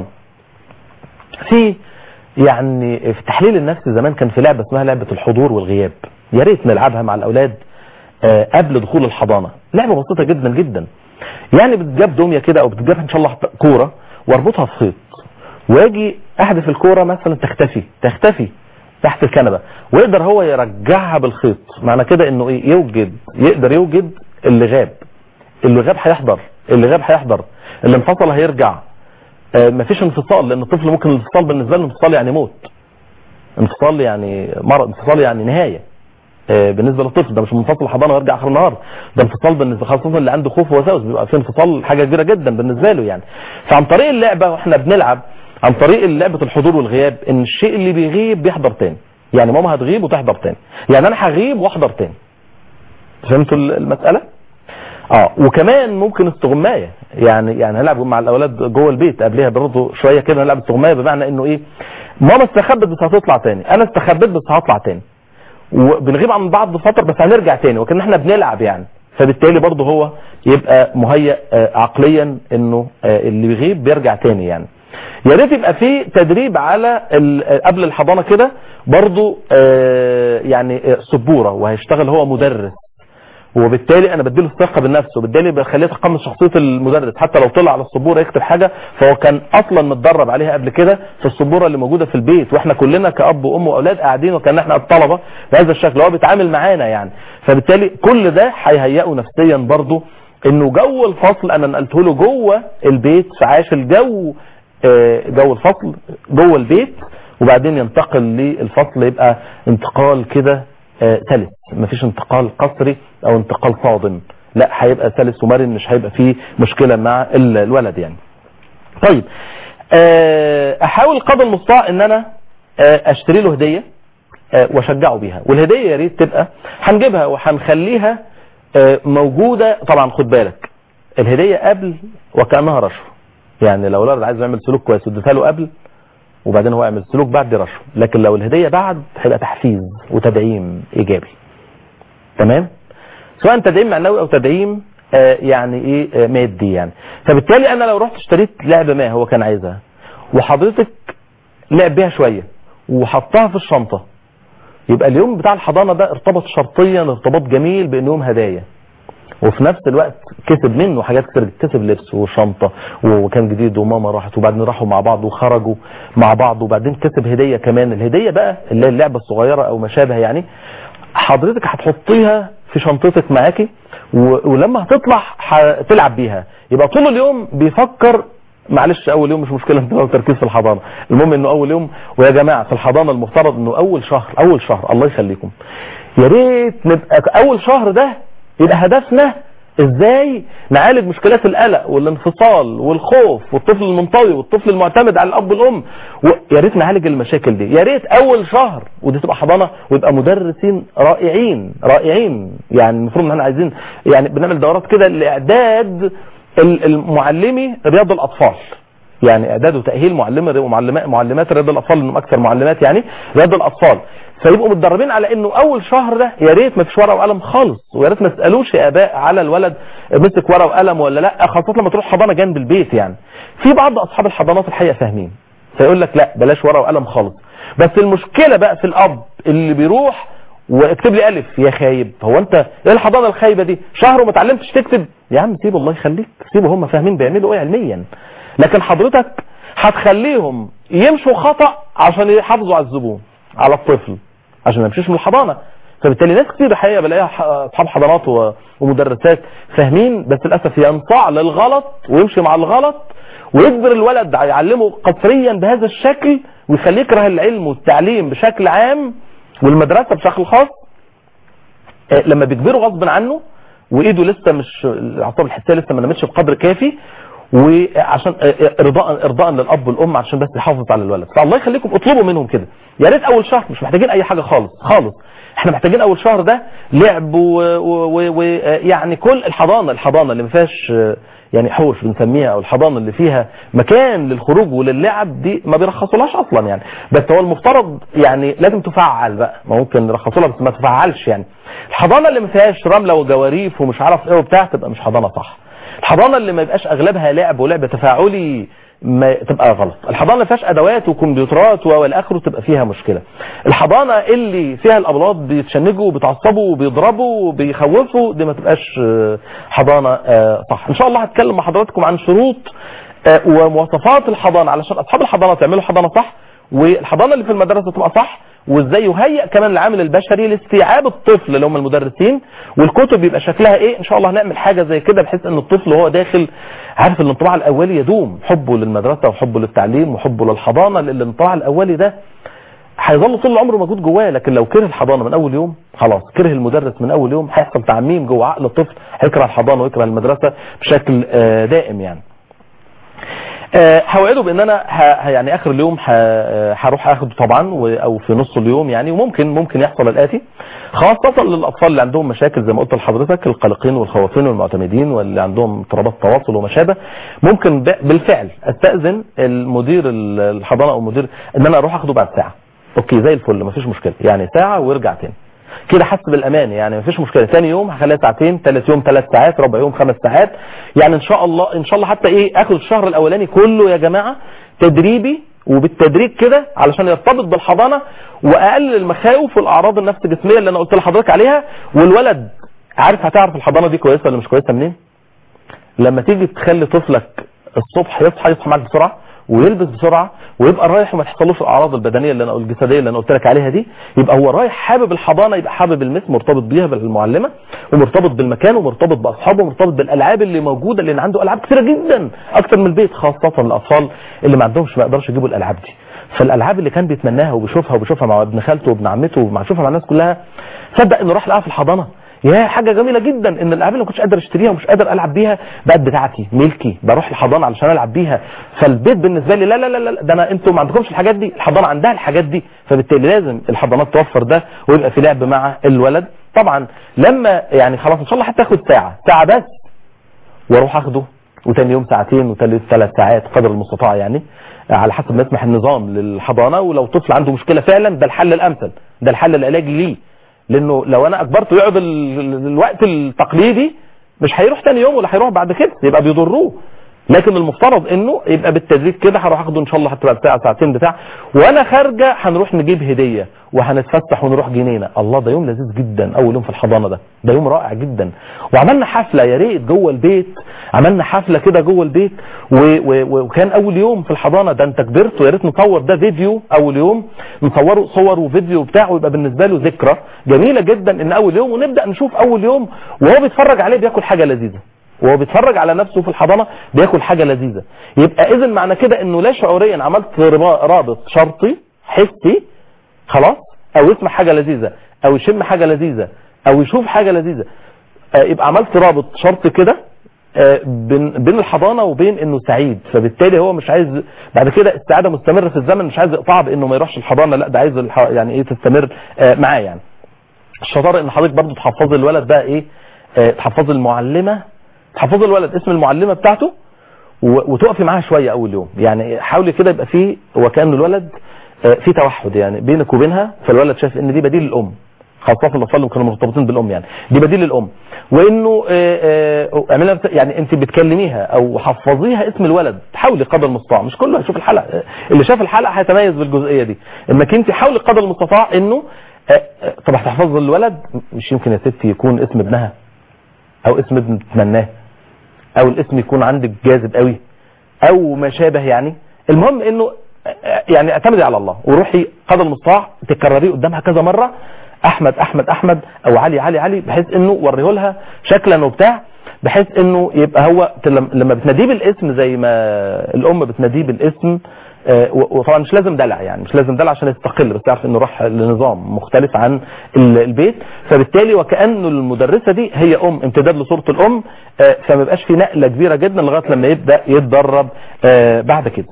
في يعني في تحليل النفس زمان كان في لعبه اسمها لعبه الحضور والغياب يا ريت نلعبها مع الاولاد آه، قبل دخول الحضانه لعبه بسيطه جدا جدا يعني بتجاب دميه كده او بتجاب ان شاء الله كوره واربطها في خيط واجي احدف الكوره مثلا تختفي تختفي تحت الكنبه ويقدر هو يرجعها بالخيط معنى كده انه ايه يوجد يقدر يوجد اللي غاب اللي غاب هيحضر اللي غاب هيحضر اللي انفصل هيرجع آه، مفيش انفصال لان الطفل ممكن الانفصال بالنسبه له انفصال يعني موت انفصال يعني مرض انفصال يعني نهايه آه، بالنسبه للطفل ده مش منفصل حضانه ويرجع اخر النهار ده انفصال بالنسبه خاصه اللي عنده خوف ووساوس بيبقى في انفصال حاجه كبيره جدا بالنسبه له يعني فعن طريق اللعبه واحنا بنلعب عن طريق لعبه الحضور والغياب ان الشيء اللي بيغيب بيحضر تاني يعني ماما هتغيب وتحضر تاني يعني انا هغيب واحضر تاني فهمتوا المساله اه وكمان ممكن استغمايه يعني يعني هنلعب مع الاولاد جوه البيت قبلها برضه شويه كده نلعب استغمايه بمعنى انه ايه ماما استخبت بس هتطلع تاني انا استخبيت بس هطلع تاني وبنغيب عن بعض فتره بس هنرجع تاني وكان احنا بنلعب يعني فبالتالي برضه هو يبقى مهيأ آه، عقليا انه آه، اللي بيغيب بيرجع تاني يعني يا ريت يبقى في تدريب على ال- قبل الحضانه كده برضه آه، يعني آه، سبوره وهيشتغل هو مدرس وبالتالي انا بديله الثقه بالنفس وبالتالي بخليه يتقمص شخصيه المدرس حتى لو طلع على السبوره يكتب حاجه فهو كان اصلا متدرب عليها قبل كده في السبوره اللي موجوده في البيت واحنا كلنا كاب وام واولاد قاعدين وكان احنا الطلبه بهذا الشكل هو بيتعامل معانا يعني فبالتالي كل ده هيهيئه نفسيا برضه انه جو الفصل انا نقلته له جوه البيت فعاش الجو آه، جو الفصل جوه البيت وبعدين ينتقل للفصل يبقى انتقال كده آه، سلس مفيش انتقال قسري او انتقال صادم لا هيبقى سلس ومرن مش هيبقى فيه مشكلة مع ال- الولد يعني طيب آه، احاول قدر المستطاع ان انا آه، اشتري له هدية آه، واشجعه بيها والهدية يا ريت تبقى هنجيبها وهنخليها آه، موجودة طبعا خد بالك الهديه قبل وكانها رشوه يعني لو الولد عايز يعمل سلوك كويس واديتها له قبل وبعدين هو يعمل سلوك بعد دي رشوه لكن لو الهديه بعد هيبقى تحفيز وتدعيم ايجابي تمام سواء تدعيم معنوي او تدعيم آه يعني ايه آه مادي يعني فبالتالي انا لو رحت اشتريت لعبه ما هو كان عايزها وحضرتك لعب بيها شويه وحطها في الشنطه يبقى اليوم بتاع الحضانه ده ارتبط شرطيا ارتباط جميل بان يوم هدايا وفي نفس الوقت كسب منه حاجات كتير كسب لبس وشنطه وكان جديد وماما راحت وبعدين راحوا مع بعض وخرجوا مع بعض وبعدين كسب هديه كمان الهديه بقى اللي هي اللعبه الصغيره او ما شابه يعني حضرتك هتحطيها في شنطتك معاكي و- ولما هتطلع هتلعب بيها يبقى طول اليوم بيفكر معلش اول يوم مش مشكله انت لو تركيز في الحضانه المهم انه اول يوم ويا جماعه في الحضانه المفترض انه اول شهر اول شهر الله يخليكم يا ريت نبقى اول شهر ده يبقى هدفنا ازاي نعالج مشكلات القلق والانفصال والخوف والطفل المنطوي والطفل المعتمد على الاب والام و- يا ريت نعالج المشاكل دي يا ريت اول شهر ودي تبقى حضانه ويبقى مدرسين رائعين رائعين يعني المفروض ان احنا عايزين يعني بنعمل دورات كده لاعداد ال- المعلمي رياض الاطفال يعني اعداد وتاهيل معلمه ومعلمات معلمات رياض الاطفال انهم اكثر معلمات يعني رياض الاطفال فيبقوا متدربين على انه اول شهر ده يا ريت ما فيش ورقه وقلم خالص ويا ريت ما تسالوش يا اباء على الولد مسك ورقه وقلم ولا لا خاصه لما تروح حضانه جنب البيت يعني في بعض اصحاب الحضانات الحقيقه فاهمين فيقول لك لا بلاش ورقه وقلم خالص بس المشكله بقى في الاب اللي بيروح واكتب لي الف يا خايب هو انت ايه الحضانه الخايبه دي شهر وما اتعلمتش تكتب يا عم سيبه الله يخليك سيبه هم فاهمين بيعملوا ايه علميا لكن حضرتك هتخليهم يمشوا خطا عشان يحافظوا على الزبون على الطفل عشان ما يمشيش من الحضانه فبالتالي ناس كتير الحقيقه بلاقيها ح- اصحاب حضانات و- ومدرسات فاهمين بس للاسف ينصاع للغلط ويمشي مع الغلط ويجبر الولد يعلمه قسريا بهذا الشكل ويخليه يكره العلم والتعليم بشكل عام والمدرسه بشكل خاص آه، لما بيجبره غصب عنه وايده لسه مش الاعصاب الحسيه لسه ما نمتش بقدر كافي وعشان آه، آه، ارضاء ارضاء للاب والام عشان بس يحافظ على الولد فالله يخليكم اطلبوا منهم كده يا ريت اول شهر مش محتاجين اي حاجه خالص خالص احنا محتاجين اول شهر ده لعب ويعني كل الحضانه الحضانه اللي ما فيهاش آه، يعني حوش بنسميها او الحضانه اللي فيها مكان للخروج وللعب دي ما بيرخصولهاش اصلا يعني بس هو المفترض يعني لازم تفعل بقى ما ممكن يرخصوا لها بس ما تفعلش يعني الحضانه اللي ما فيهاش رمله وجواريف ومش عارف ايه وبتاع تبقى مش حضانه صح الحضانه اللي ما يبقاش اغلبها لعب ولعب تفاعلي ما تبقى غلط الحضانه اللي ما فيهاش ادوات وكمبيوترات والى اخره تبقى فيها مشكله الحضانه اللي فيها الابلاط بيتشنجوا وبيتعصبوا وبيضربوا وبيخوفوا دي ما تبقاش آه، حضانه آه، صح ان شاء الله هتكلم مع حضراتكم عن شروط آه، ومواصفات الحضانه علشان اصحاب الحضانه يعملوا حضانه صح والحضانه اللي في المدرسه تبقى صح وازاي يهيئ كمان العامل البشري لاستيعاب الطفل اللي هم المدرسين والكتب يبقى شكلها ايه ان شاء الله هنعمل حاجه زي كده بحيث ان الطفل وهو داخل عارف الانطباع الاولي يدوم حبه للمدرسه وحبه للتعليم وحبه للحضانه لان الانطباع الاولي ده هيظل طول عمره موجود جواه لكن لو كره الحضانه من اول يوم خلاص كره المدرس من اول يوم هيحصل تعميم جوه عقل الطفل هيكره الحضانه ويكره المدرسه بشكل آه، دائم يعني آه، هوعده بان انا ه- يعني اخر اليوم ه- آه، هروح اخده طبعا و- او في نص اليوم يعني وممكن ممكن يحصل الاتي خاصه للاطفال اللي عندهم مشاكل زي ما قلت لحضرتك القلقين والخوافين والمعتمدين واللي عندهم اضطرابات تواصل وما شابه ممكن ب- بالفعل استاذن المدير ال- الحضانه او مدير ان انا اروح اخده بعد ساعه اوكي زي الفل مفيش مشكله يعني ساعه ويرجع تاني كده حس بالامان يعني مفيش مشكله ثاني يوم هخليها ساعتين ثالث يوم ثلاث ساعات رابع يوم خمس ساعات يعني ان شاء الله ان شاء الله حتى ايه اخد الشهر الاولاني كله يا جماعه تدريبي وبالتدريج كده علشان يرتبط بالحضانه واقلل المخاوف والاعراض النفس الجسميه اللي انا قلت لحضرتك عليها والولد عارف هتعرف الحضانه دي كويسه ولا مش كويسه منين؟ لما تيجي تخلي طفلك الصبح يصحى يصحى معاك بسرعه ويلبس بسرعه ويبقى رايح وما تحصلوش الاعراض البدنيه اللي انا الجسديه اللي انا قلت لك عليها دي يبقى هو رايح حابب الحضانه يبقى حابب المس مرتبط بيها بالمعلمه ومرتبط بالمكان ومرتبط باصحابه ومرتبط بالالعاب اللي موجوده لان عنده العاب كثيره جدا اكتر من البيت خاصه الاطفال اللي ما عندهمش ما يقدرش يجيبوا الالعاب دي فالالعاب اللي كان بيتمناها وبيشوفها وبيشوفها مع ابن خالته وابن عمته ومع شوفها مع الناس كلها صدق انه راح لقاها في الحضانه يا حاجه جميله جدا ان الالعاب اللي ما كنتش قادر اشتريها ومش قادر العب بيها بقت بتاعتي ملكي بروح الحضانه علشان العب بيها فالبيت بالنسبه لي لا لا لا لا ده انا انتوا ما عندكمش الحاجات دي الحضانه عندها الحاجات دي فبالتالي لازم الحضانات توفر ده ويبقى في لعب مع الولد طبعا لما يعني خلاص ان شاء الله حتى ياخد ساعه ساعه بس واروح اخده وتاني يوم ساعتين وتالت ثلاث ساعات قدر المستطاع يعني على حسب ما يسمح النظام للحضانه ولو طفل عنده مشكله فعلا ده الحل الامثل ده الحل العلاجي ليه لانه لو انا اجبرته يقعد ال- ال- الوقت التقليدي مش هيروح تاني يوم ولا هيروح بعد كده يبقى بيضروه لكن المفترض انه يبقى بالتدريج كده هروح اخده ان شاء الله هتبقى ساعه ساعتين بتاع وانا خارجه هنروح نجيب هديه وهنتفسح ونروح جنينه الله ده يوم لذيذ جدا اول يوم في الحضانه ده ده يوم رائع جدا وعملنا حفله يا ريت جوه البيت عملنا حفله كده جوه البيت و و وكان اول يوم في الحضانه ده انت كبرت ويا ريت نصور ده فيديو اول يوم نصوره صور وفيديو بتاعه ويبقى بالنسبه له ذكرى جميله جدا ان اول يوم ونبدا نشوف اول يوم وهو بيتفرج عليه بياكل حاجه لذيذه وهو بيتفرج على نفسه في الحضانه بياكل حاجه لذيذه يبقى اذا معنى كده انه لا شعوريا عملت ربا- رابط شرطي حسي خلاص او يسمع حاجه لذيذه او يشم حاجه لذيذه او يشوف حاجه لذيذه آه، يبقى عملت رابط شرطي كده آه، بين بين الحضانه وبين انه سعيد فبالتالي هو مش عايز بعد كده السعاده مستمره في الزمن مش عايز يقطعها بانه ما يروحش الحضانه لا ده عايز الح- يعني ايه تستمر آه، معاه يعني الشطاره ان حضرتك برضو تحفظي الولد بقى ايه آه، تحفظي المعلمه تحفظي الولد اسم المعلمه بتاعته و- وتقفي معاها شويه اول يوم يعني حاولي كده يبقى فيه وكان الولد آه، في توحد يعني بينك وبينها فالولد شايف ان دي بديل الام خاصة الاطفال اللي كانوا مرتبطين بالام يعني دي بديل الام وانه آه، آه، اعملها بت- يعني انت بتكلميها او حفظيها اسم الولد حاولي قدر المستطاع مش كله هيشوف الحلقه آه، اللي شاف الحلقه هيتميز بالجزئيه دي انك انت حاولي قدر المستطاع انه آه، آه، طب هتحفظ الولد مش يمكن يا ستي يكون اسم ابنها او اسم ابن تتمناه او الاسم يكون عندك جاذب قوي او ما شابه يعني المهم انه يعني اعتمدي على الله وروحي قدر المستطاع تكرريه قدامها كذا مره احمد احمد احمد او علي علي علي بحيث انه وريه لها شكلا وبتاع بحيث انه يبقى هو تلم- لما بتناديه بالاسم زي ما الام بتناديه بالاسم آه، و- وطبعا مش لازم دلع يعني مش لازم دلع عشان يستقل بس يعرف انه راح لنظام مختلف عن ال- البيت فبالتالي وكأنه المدرسة دي هي ام امتداد لصورة الام آه، فما يبقاش في نقلة كبيرة جدا لغاية لما يبدأ يتدرب آه، بعد كده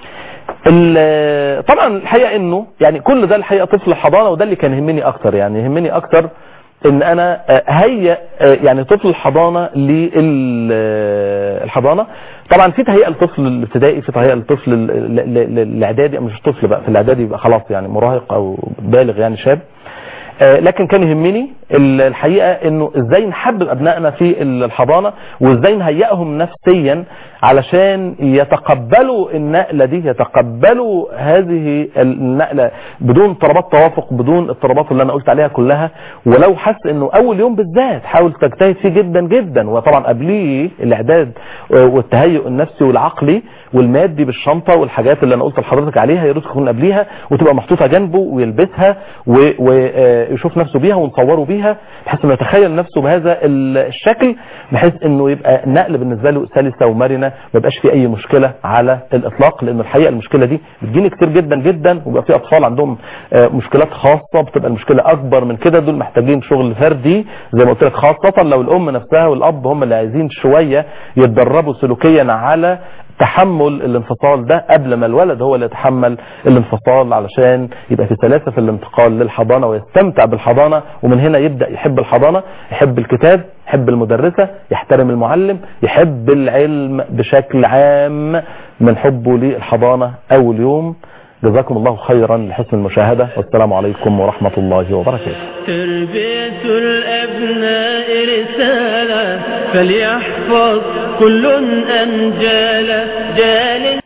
ال- طبعا الحقيقه انه يعني كل ده الحقيقه طفل الحضانه وده اللي كان يهمني اكتر يعني يهمني اكتر ان انا آه، هيئ آه، يعني طفل الحضانه للحضانه طبعا في تهيئه للطفل الابتدائي في تهيئه للطفل ال- ال- ال- الاعدادي مش طفل بقى في الاعدادي يبقى خلاص يعني مراهق او بالغ يعني شاب آه، لكن كان يهمني ال- الحقيقه انه ازاي نحبب ابنائنا في الحضانه وازاي نهيئهم نفسيا علشان يتقبلوا النقله دي يتقبلوا هذه النقله بدون اضطرابات توافق بدون الاضطرابات اللي انا قلت عليها كلها ولو حس انه اول يوم بالذات حاول تجتهد فيه جدا جدا وطبعا قبليه الاعداد آه، والتهيؤ النفسي والعقلي والمادي بالشنطه والحاجات اللي انا قلت لحضرتك عليها يا ريت تكون قبليها وتبقى محطوطه جنبه ويلبسها ويشوف نفسه بيها ونصوره بيها بحيث انه يتخيل نفسه بهذا ال- الشكل بحيث انه يبقى النقل بالنسبه له سلسه ومرنه ما يبقاش في اي مشكله على الاطلاق لان الحقيقه المشكله دي بتجيني كتير جدا جدا وبيبقى في اطفال عندهم آه، مشكلات خاصه بتبقى المشكله اكبر من كده دول محتاجين شغل فردي زي ما قلت لك خاصه لو الام نفسها والاب هم اللي عايزين شويه يتدربوا سلوكيا على تحمل الانفصال ده قبل ما الولد هو اللي يتحمل الانفصال علشان يبقى في سلاسة في الانتقال للحضانة ويستمتع بالحضانة ومن هنا يبدأ يحب الحضانة يحب الكتاب يحب المدرسة يحترم المعلم يحب العلم بشكل عام من حبه للحضانة أول يوم جزاكم الله خيرا لحسن المشاهدة والسلام عليكم ورحمة الله وبركاته تربية الأبناء رسالة فليحفظ كل أنجال جال